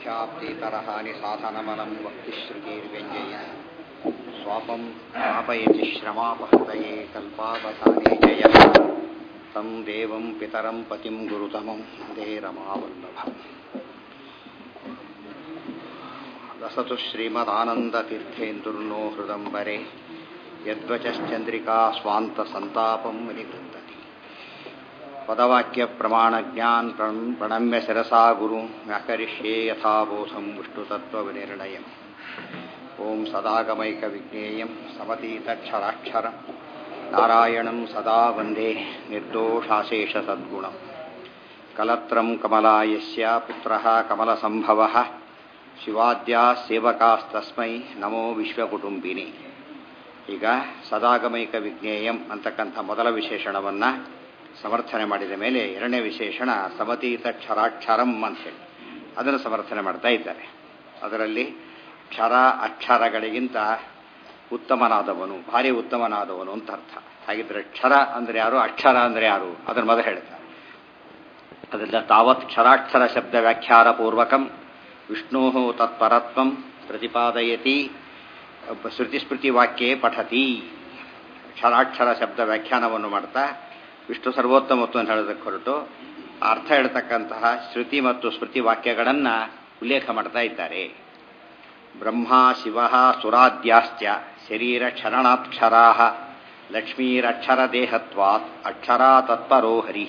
वाक्याप्तितरहानि साधनमलं वक्तिश्रुतिर्व्यञ्जय स्वापं स्थापयति श्रमापहृतये कल्पावसाने जयः तं देवं पितरं पतिं गुरुतमं वन्दे रमावल्लभम् वसतु श्रीमदानन्दतीर्थेन्दुर्नो हृदम्बरे यद्वचश्चन्द्रिका स्वान्तसन्तापं निगृह्णति पदवाक्यप्रमाणज्ञान् प्रण प्रणम्य शिरसा गुरु व्याकरिष्ये यथाबोधं विष्णुतत्त्वविनिर्णयम् ॐ सदागमैकविज्ञेयं समतीतक्षराक्षरं नारायणं सदा वन्दे निर्दोषाशेषसद्गुणम् कलत्रं कमलायस्य पुत्रः कमलसम्भवः ಶಿವಾದ್ಯಾ ಸೇವಕಾಸ್ತಸ್ಮೈ ನಮೋ ವಿಶ್ವಕುಟುಂಬಿನಿ ಈಗ ಸದಾಗಮೈಕ ವಿಜ್ಞೇಯಂ ಅಂತಕ್ಕಂಥ ಮೊದಲ ವಿಶೇಷಣವನ್ನು ಸಮರ್ಥನೆ ಮಾಡಿದ ಮೇಲೆ ಎರಡನೇ ವಿಶೇಷಣ ಸಮತೀತ ಕ್ಷರಾಕ್ಷರಂ ಅಂತೇಳಿ ಅದನ್ನು ಸಮರ್ಥನೆ ಮಾಡ್ತಾ ಇದ್ದಾರೆ ಅದರಲ್ಲಿ ಕ್ಷರ ಅಕ್ಷರಗಳಿಗಿಂತ ಉತ್ತಮನಾದವನು ಭಾರಿ ಉತ್ತಮನಾದವನು ಅಂತ ಅರ್ಥ ಹಾಗಿದ್ರೆ ಕ್ಷರ ಅಂದರೆ ಯಾರು ಅಕ್ಷರ ಅಂದರೆ ಯಾರು ಅದನ್ನು ಮೊದಲು ಹೇಳ್ತಾರೆ ಅದರಿಂದ ತಾವತ್ ಕ್ಷರಾಕ್ಷರ ಶಬ್ದ ವ್ಯಾಖ್ಯಾನ ಪೂರ್ವಕಂ ವಿಷ್ಣು ತತ್ಪರತ್ವಂ ಪ್ರತಿಪಾದಯತಿ ಶ್ರುತಿಸ್ಮೃತಿ ವಾಕ್ಯೇ ಪಠತಿ ಕ್ಷರಾಕ್ಷರ ಶಬ್ದ ವ್ಯಾಖ್ಯಾನವನ್ನು ಮಾಡ್ತಾ ವಿಷ್ಣು ಸರ್ವೋತ್ತಮತ್ವವನ್ನು ಹೇಳೋದಕ್ಕೆ ಹೊರಟು ಅರ್ಥ ಹೇಳ್ತಕ್ಕಂತಹ ಶ್ರುತಿ ಮತ್ತು ಸ್ಮೃತಿ ವಾಕ್ಯಗಳನ್ನು ಉಲ್ಲೇಖ ಮಾಡ್ತಾ ಇದ್ದಾರೆ ಬ್ರಹ್ಮ ಶಿವ ಸುರಾದ್ಯಾಶ್ಚ ಶರೀರ ಕ್ಷರಣಾಕ್ಷರಾ ಲಕ್ಷ್ಮೀರಕ್ಷರ ದೇಹತ್ವಾತ್ ಅಕ್ಷರ ತತ್ಪರೋ ಹರಿ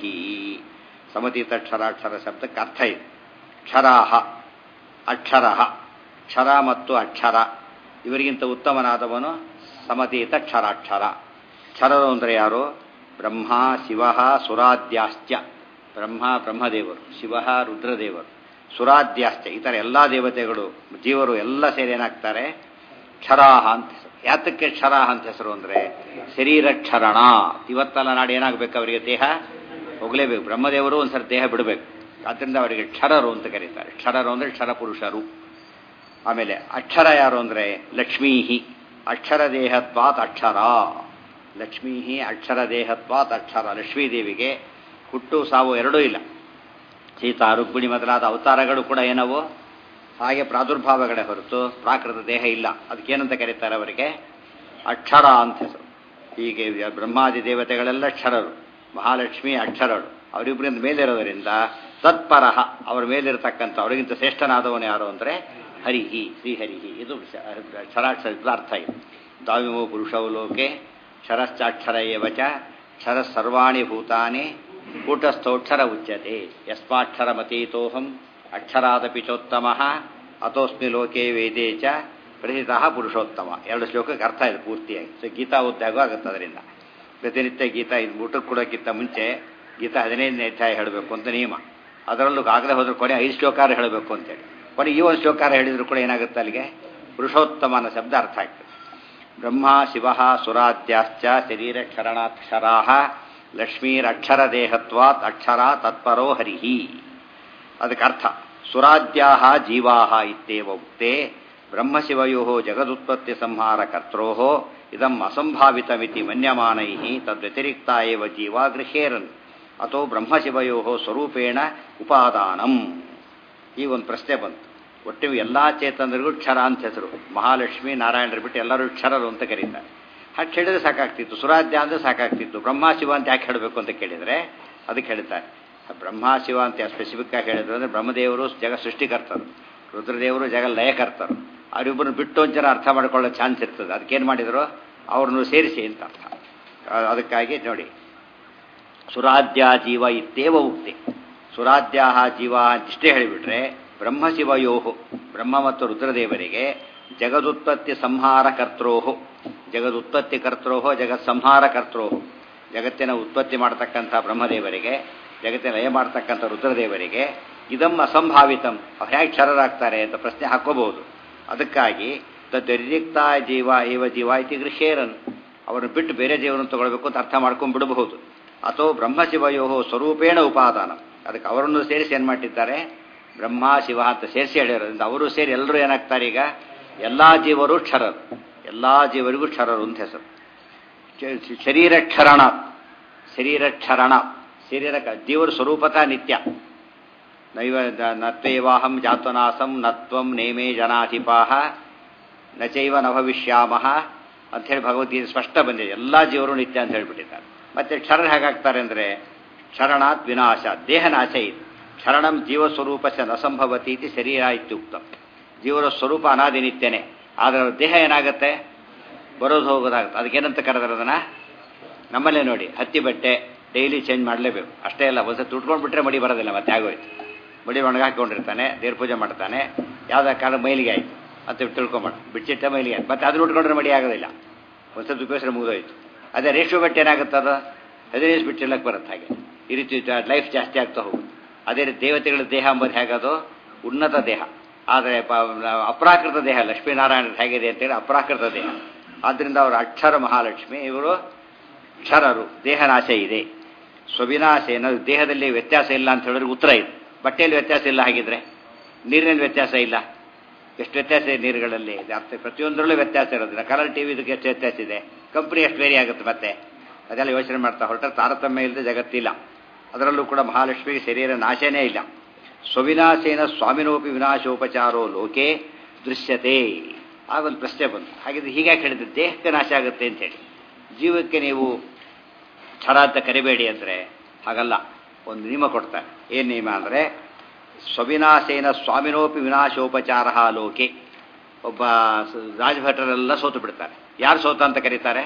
ಸಮತೀತಕ್ಷರಾಕ್ಷರ ಶಬ್ದಕ್ಕೆ ಅರ್ಥ ಇದೆ ಕ್ಷರಾಹ ಅಕ್ಷರ ಕ್ಷರ ಮತ್ತು ಅಕ್ಷರ ಇವರಿಗಿಂತ ಉತ್ತಮನಾದವನು ಸಮತೀತ ಕ್ಷರಾಕ್ಷರ ಕ್ಷರರು ಅಂದರೆ ಯಾರು ಬ್ರಹ್ಮ ಶಿವ ಸುರಾದ್ಯಾಶ್ಚ ಬ್ರಹ್ಮ ಬ್ರಹ್ಮದೇವರು ಶಿವ ರುದ್ರದೇವರು ಸುರಾದ್ಯಾಶ್ಚ ಈ ಥರ ಎಲ್ಲ ದೇವತೆಗಳು ಜೀವರು ಎಲ್ಲ ಸೇರಿ ಏನಾಗ್ತಾರೆ ಕ್ಷರಾಹ ಅಂತ ಹೆಸರು ಯಾತಕ್ಕೆ ಕ್ಷರಾಹ ಅಂತ ಹೆಸರು ಅಂದರೆ ಶರೀರ ಕ್ಷರಣ ಇವತ್ತೆಲ್ಲ ನಾಡು ಏನಾಗಬೇಕು ಅವರಿಗೆ ದೇಹ ಹೋಗಲೇಬೇಕು ಬ್ರಹ್ಮದೇವರು ಒಂದ್ಸರಿ ದೇಹ ಬಿಡಬೇಕು ಆದ್ದರಿಂದ ಅವರಿಗೆ ಕ್ಷರರು ಅಂತ ಕರೀತಾರೆ ಕ್ಷರರು ಅಂದರೆ ಕ್ಷರ ಪುರುಷರು ಆಮೇಲೆ ಅಕ್ಷರ ಯಾರು ಅಂದರೆ ಲಕ್ಷ್ಮೀಹಿ ಅಕ್ಷರ ದೇಹತ್ವಾತ್ ಅಕ್ಷರ ಲಕ್ಷ್ಮೀಹಿ ಅಕ್ಷರ ದೇಹತ್ವಾತ್ ಅಕ್ಷರ ಲಕ್ಷ್ಮೀದೇವಿಗೆ ಹುಟ್ಟು ಸಾವು ಎರಡೂ ಇಲ್ಲ ಸೀತಾ ರುಕ್ಮಿಣಿ ಮೊದಲಾದ ಅವತಾರಗಳು ಕೂಡ ಏನವು ಹಾಗೆ ಪ್ರಾದುರ್ಭಾವಗಳೇ ಹೊರತು ಪ್ರಾಕೃತ ದೇಹ ಇಲ್ಲ ಅದಕ್ಕೇನಂತ ಕರೀತಾರೆ ಅವರಿಗೆ ಅಕ್ಷರ ಅಂತ ಹೆಸರು ಹೀಗೆ ಬ್ರಹ್ಮಾದಿ ದೇವತೆಗಳೆಲ್ಲ ಕ್ಷರರು ಮಹಾಲಕ್ಷ್ಮಿ ಅಕ್ಷರರು ಅವರಿಬ್ಬರಿಂದ ಮೇಲಿರೋದರಿಂದ ತತ್ಪರಹ ಅವರ ಮೇಲಿರತಕ್ಕಂಥ ಅವರಿಗಿಂತ ಶ್ರೇಷ್ಠನಾದವನು ಯಾರು ಅಂದರೆ ಹರಿಹಿ ಶ್ರೀಹರಿಹಿ ಇದು ಕ್ಷರಾಕ್ಷರ ಅರ್ಥ ಇದೆ ದಾವಿಮೋ ಪುರುಷವು ಲೋಕೆ ಕ್ಷರಶ್ಚಾಕ್ಷರ ಏವಚ ಕ್ಷರ ಸರ್ವಾಣಿ ಭೂತಾನಿ ಕೂಟಸ್ಥೋಕ್ಷರ ಉಚ್ಯತೆ ಯಸ್ಮಾಕ್ಷರಮತೀತೋಹಂ ಅಕ್ಷರಾದಪಿ ಚೋತ್ತಮ ಅತೋಸ್ಮಿ ಲೋಕೆ ವೇದೇ ಚ ಪ್ರಸಿದ್ಧ ಪುರುಷೋತ್ತಮ ಎರಡು ಶ್ಲೋಕಕ್ಕೆ ಅರ್ಥ ಇದೆ ಪೂರ್ತಿಯಾಗಿ ಸೊ ಗೀತಾ ಉದ್ಯೋಗ ಆಗುತ್ತೆ ಅದರಿಂದ ಪ್ರತಿನಿತ್ಯ ಗೀತಾ ಇದು ಊಟಕ್ಕೆ ಕೊಡೋಕ್ಕಿಂತ ಮುಂಚೆ ಗೀತಾ ಹದಿನೈದನೇ ಅಧ್ಯಾಯ ಹೇಳಬೇಕು ಅಂತ ನಿಯಮ ಅದರಲ್ಲೂ ಆಗಲೇ ಹೋದ್ರೆ ಕೊನೆ ಐದು ಶ್ಲೋಕಾರ ಹೇಳಬೇಕು ಅಂತೇಳಿ ಕೊನೆ ಈ ಒಂದು ಶ್ಲೋಕಾರ ಹೇಳಿದ್ರು ಕೂಡ ಏನಾಗುತ್ತೆ ಅಲ್ಲಿಗೆ ಪುರುಷೋತ್ತಮ ಅನ್ನೋ ಶಬ್ದ ಅರ್ಥ ಆಗ್ತದೆ ಬ್ರಹ್ಮ ಶಿವ ಸುರಾದ್ಯಾಶ್ಚ ಶರೀರ ಕ್ಷರಣಾಕ್ಷರಾ ಲಕ್ಷ್ಮೀರಕ್ಷರ ದೇಹತ್ವಾತ್ ಅಕ್ಷರ ತತ್ಪರೋ ಹರಿಹಿ ಅದಕ್ಕೆ ಅರ್ಥ ಸುರಾದ್ಯಾ ಜೀವಾ ಇತ್ಯೇವ ಉಕ್ತೆ ಬ್ರಹ್ಮಶಿವಯೋ ಜಗದುತ್ಪತ್ತಿ ಸಂಹಾರ ಕರ್ತೋ ಇದಂ ಅಸಂಭಾವಿತಮಿತಿ ಮನ್ಯಮಾನೈ ತದ್ವ್ಯತಿರಿಕ್ತ ಏವ ಜೀವ ಗೃಹೇರನ್ ಅಥೋ ಬ್ರಹ್ಮಶಿವಯೋ ಸ್ವರೂಪೇಣ ಉಪಾದಾನಂ ಈ ಒಂದು ಪ್ರಶ್ನೆ ಬಂತು ಒಟ್ಟು ಎಲ್ಲ ಚೇತನರಿಗೂ ಕ್ಷರ ಅಂತ ಹೆಸರು ಮಹಾಲಕ್ಷ್ಮಿ ನಾರಾಯಣರು ಬಿಟ್ಟು ಎಲ್ಲರೂ ಕ್ಷರರು ಅಂತ ಕರೀತಾರೆ ಹಾಗೆ ಹೇಳಿದ್ರೆ ಸಾಕಾಗ್ತಿತ್ತು ಸುರಾಧ್ಯ ಅಂದರೆ ಸಾಕಾಗ್ತಿತ್ತು ಬ್ರಹ್ಮ ಶಿವ ಅಂತ ಯಾಕೆ ಹೇಳಬೇಕು ಅಂತ ಕೇಳಿದರೆ ಅದಕ್ಕೆ ಹೇಳ್ತಾರೆ ಬ್ರಹ್ಮ ಶಿವ ಅಂತ ಸ್ಪೆಸಿಫಿಕ್ ಆಗಿ ಹೇಳಿದ್ರು ಅಂದರೆ ಬ್ರಹ್ಮದೇವರು ಜಗ ಸೃಷ್ಟಿಕರ್ತರು ರುದ್ರದೇವರು ಜಗ ಲಯಕರ್ತರು ಅವರಿಬ್ಬರನ್ನು ಬಿಟ್ಟು ಒಂದು ಜನ ಅರ್ಥ ಮಾಡ್ಕೊಳ್ಳೋ ಚಾನ್ಸ್ ಇರ್ತದೆ ಅದಕ್ಕೇನು ಮಾಡಿದರು ಅವ್ರನ್ನು ಸೇರಿಸಿ ಅಂತ ಅರ್ಥ ಅದಕ್ಕಾಗಿ ನೋಡಿ ಸುರಾಧ್ಯ ಜೀವ ಇತ್ತೇವ ಉಕ್ತಿ ಸುರಾಧ್ಯ ಜೀವ ಅಂತಿಷ್ಟೇ ಹೇಳಿಬಿಟ್ರೆ ಬ್ರಹ್ಮಶಿವಯೋಹು ಬ್ರಹ್ಮ ಮತ್ತು ರುದ್ರದೇವರಿಗೆ ಜಗದುತ್ಪತ್ತಿ ಸಂಹಾರ ಕರ್ತೃಹು ಜಗದುತ್ಪತ್ತಿ ಕರ್ತೃಹೋ ಜಗತ್ ಸಂಹಾರ ಕರ್ತೃಹು ಜಗತ್ತಿನ ಉತ್ಪತ್ತಿ ಮಾಡತಕ್ಕಂಥ ಬ್ರಹ್ಮದೇವರಿಗೆ ಜಗತ್ತಿನ ಲಯ ಮಾಡತಕ್ಕಂಥ ರುದ್ರದೇವರಿಗೆ ಇದಂ ಅಸಂಭಾವಿತಂ ಅವ್ರು ಹೇಗೆ ಕ್ಷರರಾಗ್ತಾರೆ ಅಂತ ಪ್ರಶ್ನೆ ಹಾಕೋಬಹುದು ಅದಕ್ಕಾಗಿ ತದ್ವ್ಯತಿರಿಕ್ತ ಜೀವ ಏವ ಜೀವ ಇತಿ ಗೃಹೇರನ್ ಅವರನ್ನು ಬಿಟ್ಟು ಬೇರೆ ಜೀವನ ತಗೊಳ್ಬೇಕು ಅಂತ ಅರ್ಥ ಮಾಡ್ಕೊಂಡ್ಬಿಡಬಹುದು ಅಥವಾ ಬ್ರಹ್ಮಶಿವಯೋ ಸ್ವರೂಪೇಣ ಉಪಾದಾನ ಅದಕ್ಕೆ ಅವರನ್ನು ಸೇರಿಸಿ ಏನು ಮಾಡಿದ್ದಾರೆ ಬ್ರಹ್ಮ ಶಿವ ಅಂತ ಸೇರಿಸಿ ಹೇಳಿರೋದ್ರಿಂದ ಅವರು ಸೇರಿ ಎಲ್ಲರೂ ಏನಾಗ್ತಾರೆ ಈಗ ಎಲ್ಲ ಜೀವರು ಕ್ಷರರು ಎಲ್ಲ ಜೀವರಿಗೂ ಕ್ಷರರು ಅಂತ ಹೆಸರು ಶರೀರ ಕ್ಷರಣ ಶರೀರ ಕ್ಷರಣ ಶರೀರ ಜೀವರ ಸ್ವರೂಪತಃ ನಿತ್ಯ ನೈವ ನತ್ವೇವಾಹಂ ಜಾತನಾಸಂ ನತ್ವಂ ನೇಮೇ ಜನಾಧಿಪಾಹ ನಚೈವ ನ ಭವಿಷ್ಯಾಮಹ ಅಂಥೇಳಿ ಭಗವದ್ಗೀತೆ ಸ್ಪಷ್ಟ ಬಂದಿದೆ ಎಲ್ಲ ಜೀವರು ನಿತ್ಯ ಅಂತ ಹೇಳ್ಬಿಟ್ಟಿದ್ದಾರೆ ಮತ್ತೆ ಕ್ಷರಣ ಹೇಗಾಗ್ತಾರೆ ಅಂದರೆ ಕ್ಷರಣಾತ್ ವಿನಾಶ ದೇಹನಾಶ ಇದೆ ಕ್ಷರಣಂ ಜೀವಸ್ವರೂಪಸ ನ ಸಂಭವತಿ ಇತಿ ಶರೀರ ಇತ್ಯುಕ್ತ ಜೀವನ ಸ್ವರೂಪ ಅನಾದಿ ನಿತ್ಯನೇ ಆದರೆ ಅವ್ರ ದೇಹ ಏನಾಗುತ್ತೆ ಬರೋದು ಹೋಗೋದಾಗುತ್ತೆ ಅದಕ್ಕೇನಂತ ಕರೆದ್ರೆ ಅದನ್ನ ನಮ್ಮಲ್ಲೇ ನೋಡಿ ಹತ್ತಿ ಬಟ್ಟೆ ಡೈಲಿ ಚೇಂಜ್ ಮಾಡಲೇಬೇಕು ಅಷ್ಟೇ ಅಲ್ಲ ಒಂದು ತುಟ್ಕೊಂಡ್ಬಿಟ್ರೆ ಮಡಿ ಬರೋದಿಲ್ಲ ಮತ್ತೆ ಆಗೋಯ್ತು ಮಡಿ ಒಣಗಾಕೊಂಡಿರ್ತಾನೆ ದೇವ್ರ ಪೂಜೆ ಮಾಡ್ತಾನೆ ಯಾವುದೇ ಕಾರಣ ಮೈಲಿಗೆ ಆಯ್ತು ಅಂತ ತಿಳ್ಕೊಂಬೇಡ ಬಿಚ್ಚಿಟ್ಟ ಮೈಲಿಗೆ ಆಯ್ತು ಮತ್ತೆ ಅದನ್ನ ಉಟ್ಕೊಂಡ್ರೆ ಮಡಿ ಆಗೋದಿಲ್ಲ ಒಂದ್ಸತಿ ಉಪಯೋಗಿಸ್ರೆ ಮುಗಿದೋಯ್ತು ಅದೇ ರೇಷ್ಮೆ ಬಟ್ಟೆ ಏನಾಗುತ್ತೆ ಅದು ಹದಿನೈದು ಬಿಟ್ಟಿಲ್ಲಕ್ಕೆ ಬರುತ್ತೆ ಹಾಗೆ ಈ ರೀತಿ ಲೈಫ್ ಜಾಸ್ತಿ ಆಗ್ತಾ ಹೋಗುತ್ತೆ ಅದೇ ರೀತಿ ದೇವತೆಗಳ ದೇಹ ಅಂಬದು ಹೇಗದು ಉನ್ನತ ದೇಹ ಆದರೆ ಅಪ್ರಾಕೃತ ದೇಹ ಲಕ್ಷ್ಮೀನಾರಾಯಣ ಹೇಗಿದೆ ಅಂತೇಳಿ ಅಪ್ರಾಕೃತ ದೇಹ ಆದ್ದರಿಂದ ಅವರು ಅಕ್ಷರ ಮಹಾಲಕ್ಷ್ಮಿ ಇವರು ಕ್ಷರರು ದೇಹನಾಶ ಇದೆ ಸ್ವವಿನಾಶೇನ ದೇಹದಲ್ಲಿ ವ್ಯತ್ಯಾಸ ಇಲ್ಲ ಅಂತ ಹೇಳಿದ್ರೆ ಉತ್ತರ ಇದೆ ಬಟ್ಟೆಯಲ್ಲಿ ವ್ಯತ್ಯಾಸ ಇಲ್ಲ ಹಾಗಿದ್ರೆ ನೀರಿನಲ್ಲಿ ವ್ಯತ್ಯಾಸ ಇಲ್ಲ ಎಷ್ಟು ವ್ಯತ್ಯಾಸ ಇದೆ ನೀರುಗಳಲ್ಲಿ ಅರ್ಥ ಪ್ರತಿಯೊಂದರಲ್ಲೂ ವ್ಯತ್ಯಾಸ ಇರೋದಿಲ್ಲ ಕಲರ್ ಟಿ ಇದಕ್ಕೆ ಎಷ್ಟು ವ್ಯತ್ಯಾಸ ಇದೆ ಕಂಪ್ನಿ ಎಷ್ಟು ವೇರಿ ಆಗುತ್ತೆ ಮತ್ತೆ ಅದೆಲ್ಲ ಯೋಚನೆ ಮಾಡ್ತಾ ಹೊರಟ್ರೆ ತಾರತಮ್ಯ ಇಲ್ಲದೆ ಜಗತ್ತಿಲ್ಲ ಅದರಲ್ಲೂ ಕೂಡ ಮಹಾಲಕ್ಷ್ಮಿಗೆ ಶರೀರ ನಾಶನೇ ಇಲ್ಲ ಸ್ವವಿನಾಶೇನ ಸ್ವಾಮಿನೋಪಿ ವಿನಾಶೋಪಚಾರೋ ಲೋಕೆ ದೃಶ್ಯತೆ ಆಗೊಂದು ಪ್ರಶ್ನೆ ಬಂತು ಹಾಗಿದ್ರೆ ಹೀಗಾಗಿ ಹೇಳಿದ್ರೆ ದೇಹಕ್ಕೆ ನಾಶ ಆಗುತ್ತೆ ಅಂತೇಳಿ ಜೀವಕ್ಕೆ ನೀವು ಕ್ಷರ ಅಂತ ಕರಿಬೇಡಿ ಅಂದರೆ ಹಾಗಲ್ಲ ಒಂದು ನಿಯಮ ಕೊಡ್ತಾರೆ ಏನು ನಿಯಮ ಅಂದರೆ ಸ್ವವಿನಾಶೇನ ಸ್ವಾಮಿನೋಪಿ ವಿನಾಶೋಪಚಾರ ಲೋಕೆ ಒಬ್ಬ ರಾಜಭಟರೆಲ್ಲ ಸೋತು ಬಿಡ್ತಾರೆ ಯಾರು ಸೋತ ಅಂತ ಕರೀತಾರೆ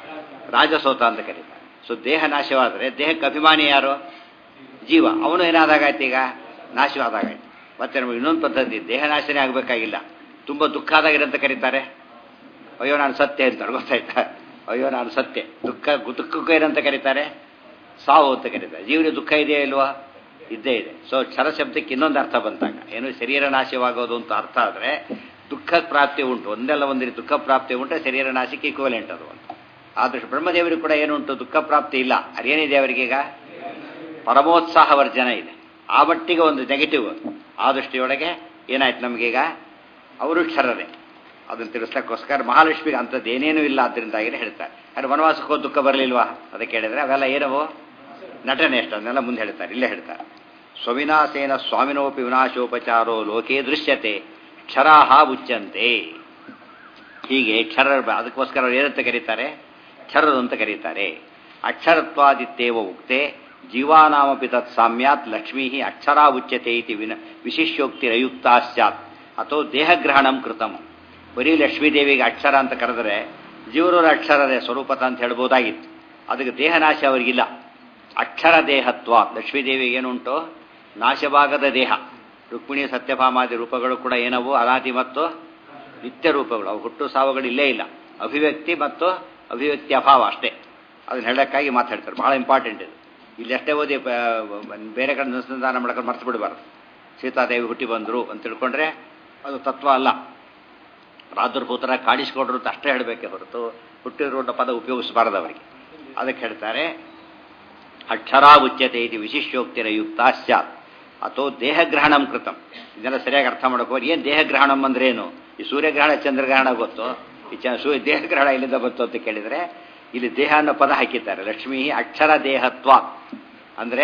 ರಾಜ ಸೋತ ಅಂತ ಕರೀತಾರೆ ಸೊ ದೇಹ ನಾಶವಾದರೆ ದೇಹಕ್ಕೆ ಅಭಿಮಾನಿ ಯಾರು ಜೀವ ಅವನು ಏನಾದಾಗಾಯ್ತು ಈಗ ನಾಶವಾದಾಗಾಯ್ತು ಮತ್ತೆ ನಮಗೆ ಇನ್ನೊಂದು ಪದ್ಧತಿ ದೇಹ ನಾಶನೇ ಆಗಬೇಕಾಗಿಲ್ಲ ತುಂಬ ದುಃಖ ಆದಾಗಿರಂತ ಕರೀತಾರೆ ಅಯ್ಯೋ ನಾನು ಸತ್ಯ ಅಂತ ಗೊತ್ತಾಯ್ತಾ ಅಯ್ಯೋ ನಾನು ಸತ್ಯ ದುಃಖ ದುಃಖಕ್ಕೆ ಏನಂತ ಕರೀತಾರೆ ಸಾವು ಅಂತ ಕರೀತಾರೆ ಜೀವನ ದುಃಖ ಇದೆಯಾ ಇಲ್ವಾ ಇದ್ದೇ ಇದೆ ಸೊ ಕ್ಷರ ಶಬ್ದಕ್ಕೆ ಇನ್ನೊಂದು ಅರ್ಥ ಬಂದಾಗ ಏನು ಶರೀರ ನಾಶವಾಗೋದು ಅಂತ ಅರ್ಥ ಆದರೆ ದುಃಖ ಪ್ರಾಪ್ತಿ ಉಂಟು ಒಂದೆಲ್ಲ ಒಂದು ರೀತಿ ದುಃಖ ಪ್ರಾಪ್ತಿ ಉಂಟು ಶರೀರ ನಾಶಕ್ಕೆ ಈಕ್ವಲೆಂಟ್ ಅದು ಅಂತ ಆದಷ್ಟು ಬ್ರಹ್ಮದೇವರಿಗೆ ಕೂಡ ಏನುಂಟು ದುಃಖ ಪ್ರಾಪ್ತಿ ಇಲ್ಲ ಅದೇನಿದೆ ಅವರಿಗೀಗ ಪರಮೋತ್ಸಾಹ ವರ್ಜನ ಇದೆ ಆ ಮಟ್ಟಿಗೆ ಒಂದು ನೆಗೆಟಿವ್ ಆ ದೃಷ್ಟಿಯೊಳಗೆ ಏನಾಯ್ತು ನಮಗೀಗ ಅವರು ಕ್ಷರರೇ ಅದನ್ನು ತಿಳಿಸ್ಲಿಕ್ಕೋಸ್ಕರ ಮಹಾಲಕ್ಷ್ಮಿಗೆ ಅಂಥದ್ದು ಏನೇನೂ ಇಲ್ಲ ಆದ್ದರಿಂದಾಗಿನೇ ಹೇಳ್ತಾರೆ ಅದು ವನವಾಸಕ್ಕೆ ಹೋದ ದುಃಖ ಬರಲಿಲ್ವಾ ಅದಕ್ಕೆ ಹೇಳಿದ್ರೆ ಅವೆಲ್ಲ ಏನವೋ ನಟನೆ ಎಷ್ಟು ಅದನ್ನೆಲ್ಲ ಮುಂದೆ ಹೇಳ್ತಾರೆ ಇಲ್ಲೇ ಹೇಳ್ತಾರೆ ಸ್ವವಿನಾಶೇನ ಸ್ವಾಮಿನೋಪಿ ವಿನಾಶೋಪಚಾರೋ ಲೋಕೇ ದೃಶ್ಯತೆ ಕ್ಷರಾಹ ಉಚ್ಚಂತೆ ಹೀಗೆ ಕ್ಷರ ಅದಕ್ಕೋಸ್ಕರ ಅವ್ರು ಏನಂತ ಕರೀತಾರೆ ಕ್ಷರರು ಅಂತ ಕರೀತಾರೆ ಅಕ್ಷರತ್ವಾದಿತ್ಯೇವ ಉಕ್ತೆ ಜೀವಾನಾಮಪಿ ತತ್ ಸಾಮ್ಯಾತ್ ಲಕ್ಷ್ಮೀ ಅಕ್ಷರಾ ಉಚ್ಯತೆ ಇತಿ ವಿನ ವಿಶಿಷ್ಯೋಕ್ತಿರಯುಕ್ತಾ ಸ್ಯಾತ್ ಅಥವಾ ದೇಹಗ್ರಹಣಂ ಕೃತಂ ಬರೀ ಲಕ್ಷ್ಮೀದೇವಿಗೆ ಅಕ್ಷರ ಅಂತ ಕರೆದರೆ ಜೀವರವರ ಅಕ್ಷರದೇ ಸ್ವರೂಪತ ಅಂತ ಹೇಳ್ಬೋದಾಗಿತ್ತು ಅದಕ್ಕೆ ದೇಹನಾಶ ಅವರಿಗಿಲ್ಲ ಅಕ್ಷರ ದೇಹತ್ವ ಲಕ್ಷ್ಮೀದೇವಿಗೆ ಏನುಂಟು ನಾಶವಾಗದ ದೇಹ ರುಕ್ಮಿಣಿ ಸತ್ಯಭಾಮಾದಿ ರೂಪಗಳು ಕೂಡ ಏನವು ಅನಾದಿ ಮತ್ತು ನಿತ್ಯ ರೂಪಗಳು ಅವು ಹುಟ್ಟು ಸಾವುಗಳು ಇಲ್ಲೇ ಇಲ್ಲ ಅಭಿವ್ಯಕ್ತಿ ಮತ್ತು ಅಭಿವ್ಯಕ್ತಿ ಅಭಾವ ಅಷ್ಟೇ ಅದನ್ನ ಹೇಳೋಕ್ಕಾಗಿ ಮಾತಾಡ್ತಾರೆ ಬಹಳ ಇಂಪಾರ್ಟೆಂಟ್ ಇದು ಇಲ್ಲಿ ಎಷ್ಟೇ ಓದಿ ಬೇರೆ ಕಡೆ ಅನುಸಂಧಾನ ಮಾಡ್ಕೊಂಡು ಮರ್ತು ಬಿಡಬಾರ್ದು ಸೀತಾದೇವಿ ಹುಟ್ಟಿ ಬಂದರು ಅಂತ ತಿಳ್ಕೊಂಡ್ರೆ ಅದು ತತ್ವ ಅಲ್ಲ ರಾಜಪುತ್ರ ಕಾಡಿಸ್ಕೊಡ್ರು ಅಂತ ಅಷ್ಟೇ ಹೇಳಬೇಕೆ ಹೊರತು ಹುಟ್ಟಿರೋ ಪದ ಉಪಯೋಗಿಸಬಾರದು ಅವರಿಗೆ ಅದಕ್ಕೆ ಹೇಳ್ತಾರೆ ಅಕ್ಷರಾ ಉಚ್ಯತೆ ಇದು ವಿಶಿಷ್ಯೋಕ್ತಿರ ಯುಕ್ತ ಸ್ಯಾತ್ ಅಥವಾ ದೇಹಗ್ರಹಣಂ ಕೃತಂ ಇದೆಲ್ಲ ಸರಿಯಾಗಿ ಅರ್ಥ ಮಾಡ್ಕೋರು ಏನು ದೇಹಗ್ರಹಣಂ ಅಂದ್ರೆ ಏನು ಈ ಸೂರ್ಯಗ್ರಹಣ ಚಂದ್ರಗ್ರಹಣ ಗೊತ್ತು ಈ ಚ ಸೂರ್ಯ ದೇಹಗ್ರಹಣ ಎಲ್ಲಿಂದ ಬಂತು ಅಂತ ಕೇಳಿದರೆ ಇಲ್ಲಿ ದೇಹ ಅನ್ನೋ ಪದ ಹಾಕಿದ್ದಾರೆ ಲಕ್ಷ್ಮೀ ಅಕ್ಷರ ದೇಹತ್ವ ಅಂದರೆ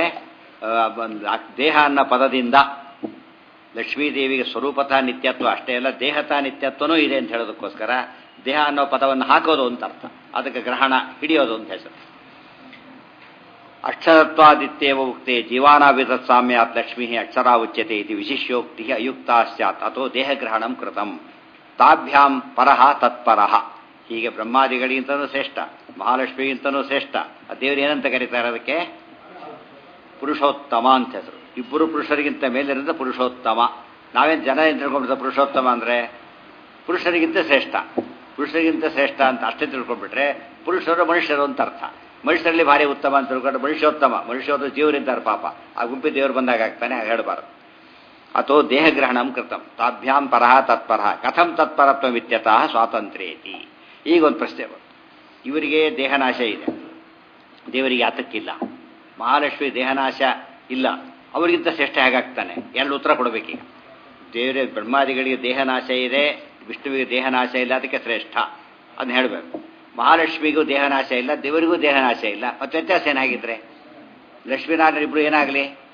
ದೇಹ ಅನ್ನೋ ಪದದಿಂದ ಲಕ್ಷ್ಮೀದೇವಿಗೆ ಸ್ವರೂಪತಃ ನಿತ್ಯತ್ವ ಅಷ್ಟೇ ಅಲ್ಲ ದೇಹತಃ ನಿತ್ಯತ್ವನೂ ಇದೆ ಅಂತ ಹೇಳೋದಕ್ಕೋಸ್ಕರ ದೇಹ ಅನ್ನೋ ಪದವನ್ನು ಹಾಕೋದು ಅಂತ ಅರ್ಥ ಅದಕ್ಕೆ ಗ್ರಹಣ ಹಿಡಿಯೋದು ಅಂತ ಹೆಸರು ಅಕ್ಷರತ್ವಾದಿತ್ಯೇವ ಉಕ್ತೆ ಜೀವಾನಾವಿಧ ಸಾಮ್ಯಾತ್ ಲಕ್ಷ್ಮೀ ಅಕ್ಷರಾ ಉಚ್ಯತೆ ಇದು ವಿಶಿಷ್ಯೋಕ್ತಿ ಅಯುಕ್ತ ಸ್ಯಾತ್ ಅಥೋ ದೇಹಗ್ರಹಣಂ ಕೃತಂ ತಾಭ್ಯಾಂ ಪರಹ ತತ್ಪರಃ ಹೀಗೆ ಬ್ರಹ್ಮಾದಿಗಳಿಗಿಂತನೂ ಶ್ರೇಷ್ಠ ಮಹಾಲಕ್ಷ್ಮಿಗಿಂತನೂ ಶ್ರೇಷ್ಠ ಆ ದೇವರು ಏನಂತ ಕರೀತಾರೆ ಅದಕ್ಕೆ ಪುರುಷೋತ್ತಮ ಅಂತ ಹೆಸರು ಇಬ್ಬರು ಪುರುಷರಿಗಿಂತ ಮೇಲಿರೋದು ಪುರುಷೋತ್ತಮ ನಾವೇನು ಜನ ಏನು ತಿಳ್ಕೊಂಡ್ಬಿಡ್ತಾರೆ ಪುರುಷೋತ್ತಮ ಅಂದರೆ ಪುರುಷರಿಗಿಂತ ಶ್ರೇಷ್ಠ ಪುರುಷರಿಗಿಂತ ಶ್ರೇಷ್ಠ ಅಂತ ಅಷ್ಟೇ ತಿಳ್ಕೊಂಡ್ಬಿಟ್ರೆ ಪುರುಷರು ಮನುಷ್ಯರು ಅಂತ ಅರ್ಥ ಮನುಷ್ಯರಲ್ಲಿ ಭಾರಿ ಉತ್ತಮ ಅಂತ ತಿಳ್ಕೊಂಡ್ರೆ ಮನುಷ್ಯೋತ್ತಮ ಮನುಷ್ಯರು ಜೀವರಿದ್ದಾರೆ ಪಾಪ ಆ ಗುಂಪಿ ದೇವರು ಬಂದಾಗ ಆಗ್ತಾನೆ ಹೇಳಬಾರದು ಅಥವಾ ದೇಹಗ್ರಹಣಂ ಕೃತಂ ತಾಭ್ಯಾಂ ಪರಹ ತತ್ಪರಃ ಕಥಂ ತತ್ಪರತ್ವ ವಿತ್ಯತಃ ಸ್ವಾತಂತ್ರ್ಯೇತಿ ಈಗ ಒಂದು ಪ್ರಶ್ನೆ ಬಂತು ಇವರಿಗೆ ದೇಹನಾಶ ಇದೆ ದೇವರಿಗೆ ಆತಕ್ಕಿಲ್ಲ ಮಹಾಲಕ್ಷ್ಮಿ ದೇಹನಾಶ ಇಲ್ಲ ಅವರಿಗಿಂತ ಶ್ರೇಷ್ಠ ಹೇಗಾಗ್ತಾನೆ ಎರಡು ಉತ್ತರ ಕೊಡಬೇಕೀಗ ದೇವರ ಬ್ರಹ್ಮಾದಿಗಳಿಗೆ ದೇಹನಾಶ ಇದೆ ವಿಷ್ಣುವಿಗೆ ದೇಹನಾಶ ಇಲ್ಲ ಅದಕ್ಕೆ ಶ್ರೇಷ್ಠ ಅದನ್ನ ಹೇಳಬೇಕು ಮಹಾಲಕ್ಷ್ಮಿಗೂ ದೇಹನಾಶ ಇಲ್ಲ ದೇವರಿಗೂ ದೇಹನಾಶ ಇಲ್ಲ ಮತ್ತೆ ವ್ಯತ್ಯಾಸ ಏನಾಗಿದ್ರೆ ಲಕ್ಷ್ಮೀನಾರಾಯಣ ಇಬ್ರು ಏನಾಗಲಿ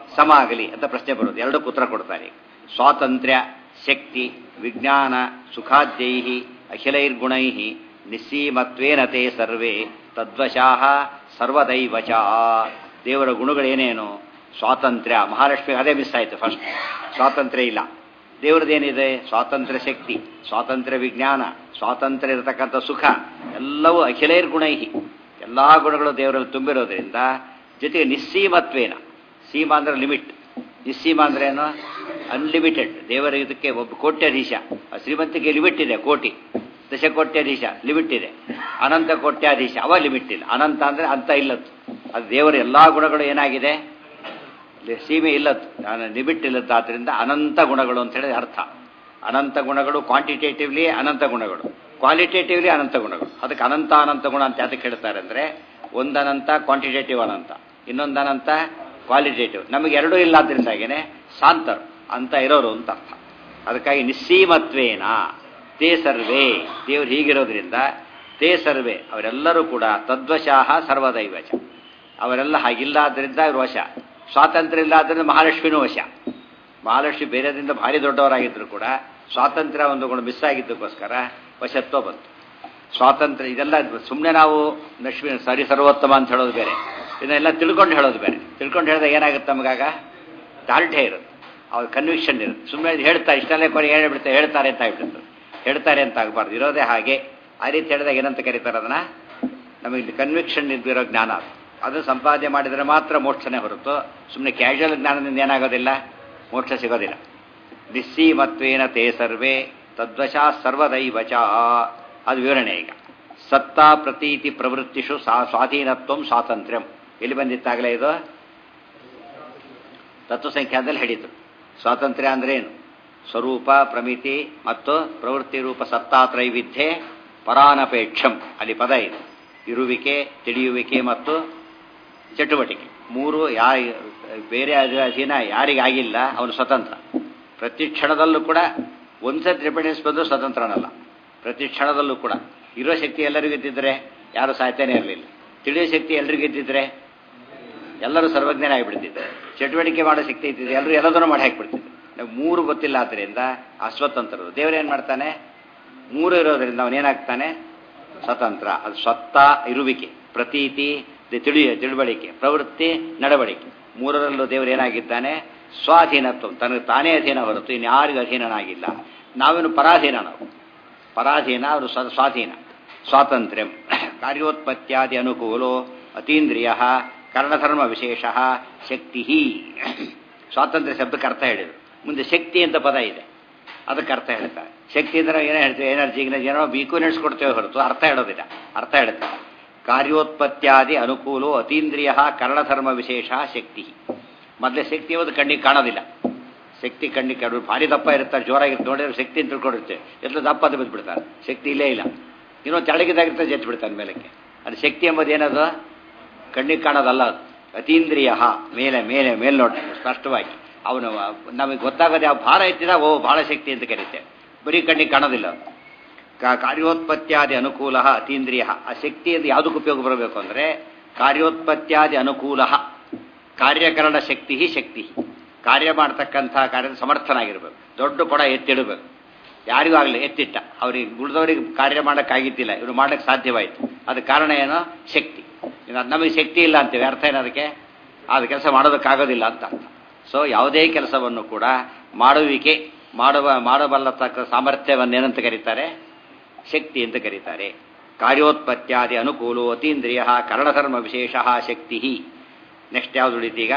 ಸಮ ಆಗಲಿ ಅಂತ ಪ್ರಶ್ನೆ ಬರೋದು ಎರಡಕ್ಕೂ ಉತ್ತರ ಕೊಡ್ತಾರೆ ಸ್ವಾತಂತ್ರ್ಯ ಶಕ್ತಿ ವಿಜ್ಞಾನ ಸುಖಾದ್ಯೈ ಅಖಿಲೈರ್ಗುಣೈ ನಿಸ್ಸೀಮತ್ವೇನ ತೇ ಸರ್ವೇ ತದ್ವಶಾಹ ಸರ್ವದೈವಚ ದೇವರ ಗುಣಗಳೇನೇನು ಸ್ವಾತಂತ್ರ್ಯ ಮಹಾಲಕ್ಷ್ಮಿ ಅದೇ ಮಿಸ್ ಆಯಿತು ಫಸ್ಟ್ ಸ್ವಾತಂತ್ರ್ಯ ಇಲ್ಲ ದೇವರದೇನಿದೆ ಸ್ವಾತಂತ್ರ್ಯ ಶಕ್ತಿ ಸ್ವಾತಂತ್ರ್ಯ ವಿಜ್ಞಾನ ಸ್ವಾತಂತ್ರ್ಯ ಇರತಕ್ಕಂಥ ಸುಖ ಎಲ್ಲವೂ ಅಖಿಲೈರ್ ಗುಣೈಹಿ ಎಲ್ಲ ಗುಣಗಳು ದೇವರಲ್ಲಿ ತುಂಬಿರೋದ್ರಿಂದ ಜೊತೆಗೆ ನಿಸ್ಸೀಮತ್ವೇನ ಸೀಮ ಅಂದ್ರೆ ಲಿಮಿಟ್ ನಿಸ್ಸೀಮ ಅಂದ್ರೆ ಏನು ಅನ್ಲಿಮಿಟೆಡ್ ದೇವರ ಇದಕ್ಕೆ ಒಬ್ಬ ಕೋಟ್ಯಾಧೀಶ ಆ ಶ್ರೀಮಂತಿಗೆ ಲಿಮಿಟ್ ಇದೆ ಕೋಟಿ ದಶಕೋಟ್ಯಾಧೀಶ ಲಿಮಿಟ್ ಇದೆ ಅನಂತ ಕೋಟ್ಯಾಧೀಶ ಅವ ಲಿಮಿಟ್ ಇಲ್ಲ ಅನಂತ ಅಂದ್ರೆ ಅಂತ ಇಲ್ಲದ್ದು ಅದು ದೇವರ ಎಲ್ಲಾ ಗುಣಗಳು ಏನಾಗಿದೆ ಇಲ್ಲಿ ಸೀಮೆ ಇಲ್ಲದ್ದು ನಾನು ಲಿಮಿಟ್ ಇಲ್ಲದ್ದಾದ್ರಿಂದ ಅನಂತ ಗುಣಗಳು ಅಂತ ಹೇಳಿದ್ರೆ ಅರ್ಥ ಅನಂತ ಗುಣಗಳು ಕ್ವಾಂಟಿಟೇಟಿವ್ಲಿ ಅನಂತ ಗುಣಗಳು ಕ್ವಾಲಿಟೇಟಿವ್ಲಿ ಅನಂತ ಗುಣಗಳು ಅದಕ್ಕೆ ಅನಂತ ಅನಂತ ಗುಣ ಅಂತ ಯಾತಕ್ಕೆ ಹೇಳ್ತಾರೆ ಅಂದ್ರೆ ಒಂದನಂತ ಕ್ವಾಂಟಿಟೇಟಿವ್ ಅನಂತ ಇನ್ನೊಂದು ಅನಂತ ಕ್ವಾಲಿಟೇಟಿವ್ ನಮಗೆ ಎರಡೂ ಇಲ್ಲ ಆದ್ರಿಂದಾಗೇನೆ ಸಾಂತರು ಅಂತ ಇರೋರು ಅಂತ ಅರ್ಥ ಅದಕ್ಕಾಗಿ ನಿಸ್ಸೀಮತ್ವೇನ ತೇ ಸರ್ವೇ ದೇವ್ರು ಹೀಗಿರೋದ್ರಿಂದ ತೇ ಸರ್ವೇ ಅವರೆಲ್ಲರೂ ಕೂಡ ತದ್ವಶಾಹ ಸರ್ವದೈವಚ ಅವರೆಲ್ಲ ಹಾಗಿಲ್ಲ ಆದ್ರಿಂದ ಇವ್ರ ವಶ ಸ್ವಾತಂತ್ರ್ಯ ಇಲ್ಲ ಆದ್ರಿಂದ ಮಹಾಲಕ್ಷ್ಮಿನೂ ವಶ ಮಹಾಲಕ್ಷ್ಮಿ ಬೇರೆದಿಂದ ಭಾರಿ ದೊಡ್ಡವರಾಗಿದ್ರು ಕೂಡ ಸ್ವಾತಂತ್ರ್ಯ ಒಂದು ಗುಣ ಮಿಸ್ ಆಗಿದ್ದಕ್ಕೋಸ್ಕರ ವಶತ್ವ ಬಂತು ಸ್ವಾತಂತ್ರ್ಯ ಇದೆಲ್ಲ ಸುಮ್ಮನೆ ನಾವು ಲಕ್ಷ್ಮಿ ಸರಿ ಸರ್ವೋತ್ತಮ ಅಂತ ಹೇಳೋದು ಬೇರೆ ಇದನ್ನೆಲ್ಲ ತಿಳ್ಕೊಂಡು ಹೇಳೋದು ಬೇರೆ ತಿಳ್ಕೊಂಡು ಹೇಳಿದಾಗ ಏನಾಗುತ್ತೆ ನಮಗಾಗ ದಾಲ್ಢ್ಯ ಇರುತ್ತೆ ಅವ್ರ ಕನ್ವಿಕ್ಷನ್ ಇರುತ್ತೆ ಸುಮ್ಮನೆ ಹೇಳ್ತಾರೆ ಇಷ್ಟಲ್ಲೇ ಕೊನೆ ಹೇಳ್ಬಿಡ್ತಾರೆ ಹೇಳ್ತಾರೆ ಅಂತ ಆಗ್ಬಿಡ್ತು ಹೇಳ್ತಾರೆ ಅಂತ ಆಗಬಾರ್ದು ಇರೋದೇ ಹಾಗೆ ಆ ರೀತಿ ಹೇಳಿದಾಗ ಏನಂತ ಕರೀತಾರೆ ಅದನ್ನ ನಮಗೆ ಕನ್ವಿಕ್ಷನ್ ಇದ್ದಿರೋ ಜ್ಞಾನ ಅದು ಅದು ಸಂಪಾದನೆ ಮಾಡಿದರೆ ಮಾತ್ರ ಮೋಕ್ಷನೇ ಹೊರತು ಸುಮ್ಮನೆ ಕ್ಯಾಶುವಲ್ ಜ್ಞಾನದಿಂದ ಏನಾಗೋದಿಲ್ಲ ಮೋಕ್ಷ ಸಿಗೋದಿಲ್ಲ ನಿಸ್ಸೀಮತ್ವೇನ ತೇ ಸರ್ವೇ ತದ್ವಶಾ ಸರ್ವದೈವಚ ಅದು ವಿವರಣೆ ಈಗ ಸತ್ತಾ ಪ್ರತೀತಿ ಪ್ರವೃತ್ತಿಷು ಸಾ ಸ್ವಾಧೀನತ್ವಂ ಸ್ವಾತಂತ್ರ್ಯಂ ಎಲ್ಲಿ ಬಂದಿತ್ತಾಗಲೇ ಇದು ತತ್ವಸಂಖ್ಯಾದಲ್ಲಿ ಹೇಳಿತು ಸ್ವಾತಂತ್ರ್ಯ ಅಂದ್ರೆ ಏನು ಸ್ವರೂಪ ಪ್ರಮಿತಿ ಮತ್ತು ಪ್ರವೃತ್ತಿ ರೂಪ ಸತ್ತಾತ್ರೈವಿಧ್ಯೆ ಪರಾನಪೇಕ್ಷಂ ಅಲ್ಲಿ ಪದ ಇದೆ ಇರುವಿಕೆ ತಿಳಿಯುವಿಕೆ ಮತ್ತು ಚಟುವಟಿಕೆ ಮೂರು ಯಾ ಬೇರೆ ಅಧೀನ ಯಾರಿಗಾಗಿಲ್ಲ ಅವನು ಸ್ವತಂತ್ರ ಪ್ರತಿ ಕ್ಷಣದಲ್ಲೂ ಕೂಡ ಒಂದ್ಸತಿ ಡಿಪೆಂಡೆನ್ಸ್ ಬಂದರೂ ಸ್ವತಂತ್ರನಲ್ಲ ಪ್ರತಿ ಕ್ಷಣದಲ್ಲೂ ಕೂಡ ಇರೋ ಶಕ್ತಿ ಎಲ್ಲರಿಗೂ ಇದ್ದಿದ್ರೆ ಯಾರು ಸಾಯ್ತಾನೆ ಇರಲಿಲ್ಲ ತಿಳಿಯೋ ಶಕ್ತಿ ಎಲ್ರಿಗೂ ಇದ್ದಿದ್ರೆ ಎಲ್ಲರೂ ಸರ್ವಜ್ಞರಾಗಿಬಿಡ್ತಿದ್ರು ಚಟುವಟಿಕೆ ಮಾಡೋ ಶಕ್ತಿ ಇದ್ದಿದ್ರೆ ಎಲ್ಲರೂ ಎಲ್ಲದನ್ನೂ ಮಾಡಿ ಹಾಕಿಬಿಡ್ತಿದ್ರು ನಾವು ಮೂರು ಗೊತ್ತಿಲ್ಲ ಆದ್ದರಿಂದ ಅಸ್ವತಂತ್ರರು ದೇವರೇನು ಮಾಡ್ತಾನೆ ಮೂರು ಇರೋದ್ರಿಂದ ಅವನೇನಾಗ್ತಾನೆ ಸ್ವತಂತ್ರ ಅದು ಸ್ವತ್ತ ಇರುವಿಕೆ ಪ್ರತೀತಿ ತಿಳಿಯ ತಿಳುವಳಿಕೆ ಪ್ರವೃತ್ತಿ ನಡವಳಿಕೆ ಮೂರರಲ್ಲೂ ದೇವರು ಏನಾಗಿದ್ದಾನೆ ಸ್ವಾಧೀನತ್ವ ತನಗೆ ತಾನೇ ಅಧೀನ ಹೊರತು ಇನ್ಯಾರಿಗೂ ಅಧೀನನಾಗಿಲ್ಲ ನಾವೇನು ಪರಾಧೀನ ನಾವು ಪರಾಧೀನ ಅವರು ಸ್ವಾಧೀನ ಸ್ವಾತಂತ್ರ್ಯ ಕಾರ್ಯೋತ್ಪತ್ತಿಯಾದಿ ಅನುಕೂಲೋ ಅತೀಂದ್ರಿಯ ಕರ್ಣಧರ್ಮ ವಿಶೇಷ ಶಕ್ತಿ ಸ್ವಾತಂತ್ರ್ಯ ಶಬ್ದಕ್ಕೆ ಅರ್ಥ ಹೇಳಿದರು ಮುಂದೆ ಶಕ್ತಿ ಅಂತ ಪದ ಇದೆ ಅದಕ್ಕೆ ಅರ್ಥ ಹೇಳ್ತಾರೆ ಶಕ್ತಿ ಅಂದ್ರೆ ಏನೋ ಹೇಳ್ತೀವಿ ಎನರ್ಜಿಗೆ ಏನೋ ಬೀಕು ನಡೆಸ್ಕೊಡ್ತೇವೆ ಹೊರತು ಅರ್ಥ ಹೇಳೋದಿಲ್ಲ ಅರ್ಥ ಹೇಳ್ತಾರೆ ಕಾರ್ಯೋತ್ಪತ್ತಿಯಾದಿ ಅನುಕೂಲೋ ಅತೀಂದ್ರಿಯ ಕರ್ಣಧರ್ಮ ವಿಶೇಷ ಶಕ್ತಿ ಮೊದಲೇ ಶಕ್ತಿ ಒಂದು ಕಣ್ಣಿಗೆ ಕಾಣೋದಿಲ್ಲ ಶಕ್ತಿ ಕಣ್ಣಿಗೆ ಕಾಣೋದು ಭಾರಿ ದಪ್ಪ ಇರ್ತಾರೆ ಜೋರಾಗಿರ್ತಾರೆ ನೋಡಿದ್ರೆ ಶಕ್ತಿ ಅಂತ ತಿಳ್ಕೊಂಡಿರ್ತಾರೆ ಎಲ್ಲ ದಪ್ಪ ಅದು ಬಿದ್ದುಬಿಡ್ತಾರೆ ಶಕ್ತಿ ಇಲ್ಲೇ ಇಲ್ಲ ಇನ್ನೊಂದು ತೆಳಗಿದಾಗಿರ್ತಾರೆ ಜೆತ್ತು ಬಿಡ್ತಾನೆ ಮೇಲಕ್ಕೆ ಅದು ಶಕ್ತಿ ಎಂಬುದು ಏನದು ಕಣ್ಣಿಗೆ ಕಾಣೋದಲ್ಲ ಅದು ಅತೀಂದ್ರಿಯ ಮೇಲೆ ಮೇಲೆ ಮೇಲ್ನೋಟ ಸ್ಪಷ್ಟವಾಗಿ ಅವನು ನಮಗೆ ಗೊತ್ತಾಗೋದು ಯಾವ ಭಾರ ಎತ್ತಿದಾಗ ಓ ಭಾಳ ಶಕ್ತಿ ಅಂತ ಕರೀತೇವೆ ಬರೀ ಕಣ್ಣಿಗೆ ಕಾಣೋದಿಲ್ಲ ಕಾರ್ಯೋತ್ಪತ್ತಿಯಾದಿ ಅನುಕೂಲ ಅತೀಂದ್ರಿಯ ಆ ಶಕ್ತಿಯಿಂದ ಯಾವುದಕ್ಕೆ ಉಪಯೋಗ ಬರಬೇಕು ಅಂದರೆ ಕಾರ್ಯೋತ್ಪತ್ತಿಯಾದಿ ಅನುಕೂಲ ಕಾರ್ಯಕರಣ ಶಕ್ತಿ ಶಕ್ತಿ ಕಾರ್ಯ ಮಾಡ್ತಕ್ಕಂಥ ಕಾರ್ಯದ ಸಮರ್ಥನಾಗಿರ್ಬೇಕು ದೊಡ್ಡ ಕೊಡ ಎತ್ತಿಡಬೇಕು ಯಾರಿಗೂ ಆಗಲಿ ಎತ್ತಿಟ್ಟ ಅವ್ರಿಗೆ ಉಳಿದವರಿಗೆ ಕಾರ್ಯ ಮಾಡೋಕ್ಕಾಗಿದ್ದಿಲ್ಲ ಇವರು ಮಾಡೋಕ್ಕೆ ಸಾಧ್ಯವಾಯಿತು ಅದಕ್ಕೆ ಕಾರಣ ಏನೋ ಶಕ್ತಿ ನಮಗೆ ಶಕ್ತಿ ಇಲ್ಲ ಅಂತೀವಿ ಅರ್ಥ ಏನು ಅದಕ್ಕೆ ಅದು ಕೆಲಸ ಮಾಡೋದಕ್ಕಾಗೋದಿಲ್ಲ ಅಂತ ಅರ್ಥ ಸೊ ಯಾವುದೇ ಕೆಲಸವನ್ನು ಕೂಡ ಮಾಡುವಿಕೆ ಮಾಡುವ ಮಾಡಬಲ್ಲತಕ್ಕ ಸಾಮರ್ಥ್ಯವನ್ನೇನಂತ ಕರೀತಾರೆ ಶಕ್ತಿ ಅಂತ ಕರೀತಾರೆ ಕಾರ್ಯೋತ್ಪತ್ತಿಯಾದಿ ಅನುಕೂಲೋ ಅತೀಂದ್ರಿಯ ಕರ್ಣಧರ್ಮ ವಿಶೇಷ ಶಕ್ತಿ ನೆಕ್ಸ್ಟ್ ಯಾವುದು ಉಳಿತೀಗ